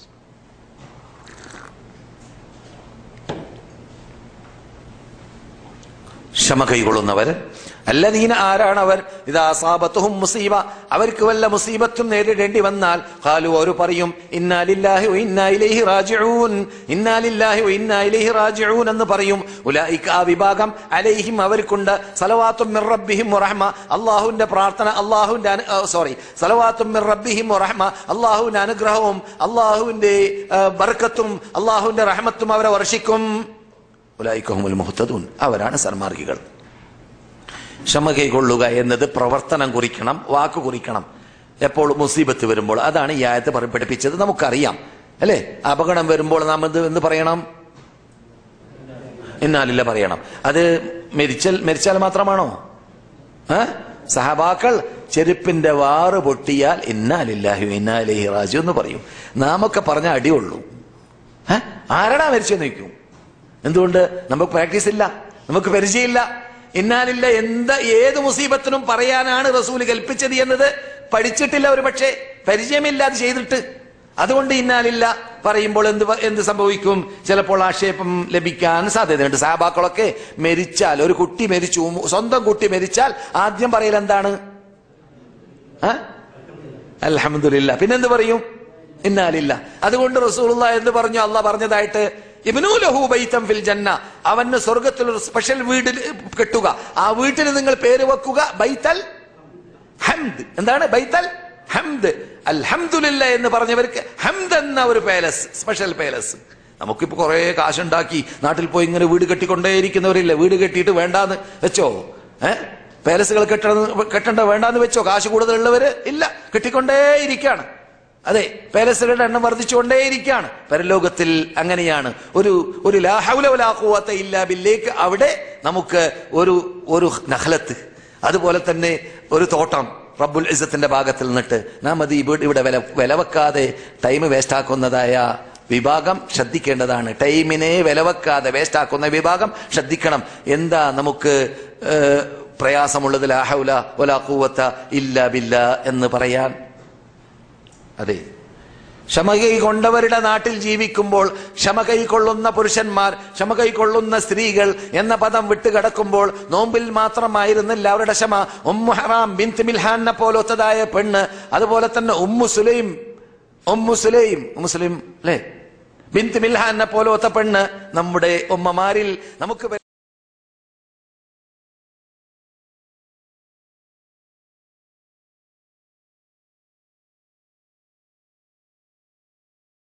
ക്ഷമ കൈകൊള്ളുന്നവർ അല്ലദീന ആരാണ് അവർ ഇതാ സാബത്തുഹും മുസീബ അവർക്ക് വല്ല മുസീബത്തും നേരിടേണ്ടി വന്നാൽ ഖാലു അവർ പറയും ഇന്നാലില്ലാഹി വ ഇന്നാ ഇലൈഹി റാജിഊൻ ഇന്നാലില്ലാഹി വ ഇന്നാ ഇലൈഹി റാജിഊൻ എന്ന് പറയും ഉലൈക ആ വിഭാഗം അലൈഹിം അവർക്കുണ്ട് സലവാത്തും മിർ റബ്ബിഹിം വറഹ്മ അല്ലാഹുവിന്റെ പ്രാർത്ഥന അല്ലാഹുവിന്റെ സോറി സലവാത്തും മിർ റബ്ബിഹിം വറഹ്മ അല്ലാഹുവിന്റെ അനുഗ്രഹവും അല്ലാഹുവിന്റെ ആ, ബർക്കത്തും അല്ലാഹുവിന്റെ റഹ്മത്തും അവരെ വർഷിക്കും ഉലായിക്കഹുമുൽ മുഹ്തദൂൻ അവരാണ് സന്മാർഗികൾ ക്ഷമ കൈകൊള്ളുക എന്നത് പ്രവർത്തനം കുറിക്കണം വാക്ക് കുറിക്കണം എപ്പോൾ മുസീബത്ത് വരുമ്പോൾ അതാണ് ഈ ആയത്ത് പറ- പഠിപ്പിച്ചത് നമുക്കറിയാം അല്ലേ അപകടം വരുമ്പോൾ നാം എന്ത് എന്ന് പറയണം ഇന്നാലില്ല പറയണം അത് മരിച്ചാൽ മരിച്ചാൽ മാത്രമാണോ ഏ സഹബാക്കൾ ചെരുപ്പിന്റെ വാറ് പൊട്ടിയാൽ ഇന്നാലില്ലാഹു ഇന്നാലിഹി റാജു എന്ന് പറയും നാമൊക്കെ പറഞ്ഞ അടിയുള്ളൂ ഏ ആരടാ മരിച്ചെന്ന് ചോദിക്കും എന്തുകൊണ്ട് നമുക്ക് പ്രാക്ടീസ് ഇല്ല നമുക്ക് പരിചയമില്ല ഇന്നാലില്ല എന്ത് ഏത് മുസീബത്തിനും പറയാനാണ് റസൂല് കൽപ്പിച്ചത് എന്നത് പഠിച്ചിട്ടില്ല ഒരു പക്ഷേ പരിചയമില്ല അത് ചെയ്തിട്ട് അതുകൊണ്ട് ഇന്നാലില്ല പറയുമ്പോൾ എന്ത് പ- എന്ത് സംഭവിക്കും ചിലപ്പോൾ ആക്ഷേപം ലഭിക്കാൻ സാധ്യതയുണ്ട് സാബാക്കളൊക്കെ മരിച്ചാൽ ഒരു കുട്ടി മരിച്ചു സ്വന്തം കുട്ടി മരിച്ചാൽ ആദ്യം പറയൽ എന്താണ് അലഹമില്ല പിന്നെന്ത് പറയും ഇന്നാലില്ല അതുകൊണ്ട് റസൂലുള്ള എന്ന് പറഞ്ഞു അല്ല പറഞ്ഞതായിട്ട് ഇബ്നു ലഹു ബൈത്തം ഫിൽ ജന്ന അവന് സ്വർഗത്തിൽ ഒരു സ്പെഷ്യൽ വീട് കെട്ടുക ആ വീട്ടിൽ നിങ്ങൾ പേര് വെക്കുക ബൈത്തൽ ഹംദ് എന്താണ് ബൈത്തൽ ഹംദ് അൽഹംദുലില്ല എന്ന് പറഞ്ഞവർക്ക് ഹംദ് എന്ന ഒരു പാലസ് സ്പെഷ്യൽ പാലസ് നമുക്കിപ്പോ കുറെ കാശുണ്ടാക്കി നാട്ടിൽ പോയി ഇങ്ങനെ വീട് കെട്ടിക്കൊണ്ടേയിരിക്കുന്നവരില്ല വീട് കെട്ടിയിട്ട് വേണ്ടാന്ന് വെച്ചോ ഏഹ് പാലസുകൾ കെട്ട കെട്ടണ്ട വേണ്ടാന്ന് വെച്ചോ കാശ് കൂടുതലുള്ളവര് ഇല്ല കെട്ടിക്കൊണ്ടേയിരിക്കാണ് അതെ പാലസുകളുടെ എണ്ണം വർദ്ധിച്ചുകൊണ്ടേയിരിക്കുകയാണ് പരലോകത്തിൽ അങ്ങനെയാണ് ഒരു ഒരു ലാഹൗലവലാഹുവത്ത ഇല്ല ബില്ലേക്ക് അവിടെ നമുക്ക് ഒരു ഒരു നഹലത്ത് അതുപോലെ തന്നെ ഒരു തോട്ടം റബ്ബുൽ ഇസത്തിന്റെ ഭാഗത്തിൽ നിന്നിട്ട് നാം അത് ഇവിടെ ഇവിടെ വില വിലവെക്കാതെ ടൈം വേസ്റ്റ് ആക്കുന്നതായ വിഭാഗം ശ്രദ്ധിക്കേണ്ടതാണ് ടൈമിനെ വിലവെക്കാതെ വേസ്റ്റ് ആക്കുന്ന വിഭാഗം ശ്രദ്ധിക്കണം എന്താ നമുക്ക് ഏഹ്, പ്രയാസമുള്ളത് ലാഹൗല ഒലാ കൂവത്ത ഇല്ല ബില്ല എന്ന് പറയാൻ അതെ ക്ഷമ കൈകൊണ്ടവരുടെ നാട്ടിൽ ജീവിക്കുമ്പോൾ ക്ഷമ കൈക്കൊള്ളുന്ന പുരുഷന്മാർ ക്ഷമ കൈക്കൊള്ളുന്ന സ്ത്രീകൾ എന്ന പദം വിട്ടുകിടക്കുമ്പോൾ നോമ്പിൽ മാത്രമായിരുന്നില്ല അവരുടെ ക്ഷമ ഉമ്മു ഹറാം ബിന്ത് മിൽഹാനെ പോലൊത്തതായ പെണ്ണ് അതുപോലെ തന്നെ Ummu Sulaim Ummu Sulaim Ummu Sulaim അല്ലേ ബിന്ത് മിൽഹാനെ പോലൊത്ത പെണ്ണ് നമ്മുടെ ഉമ്മമാരിൽ നമുക്ക്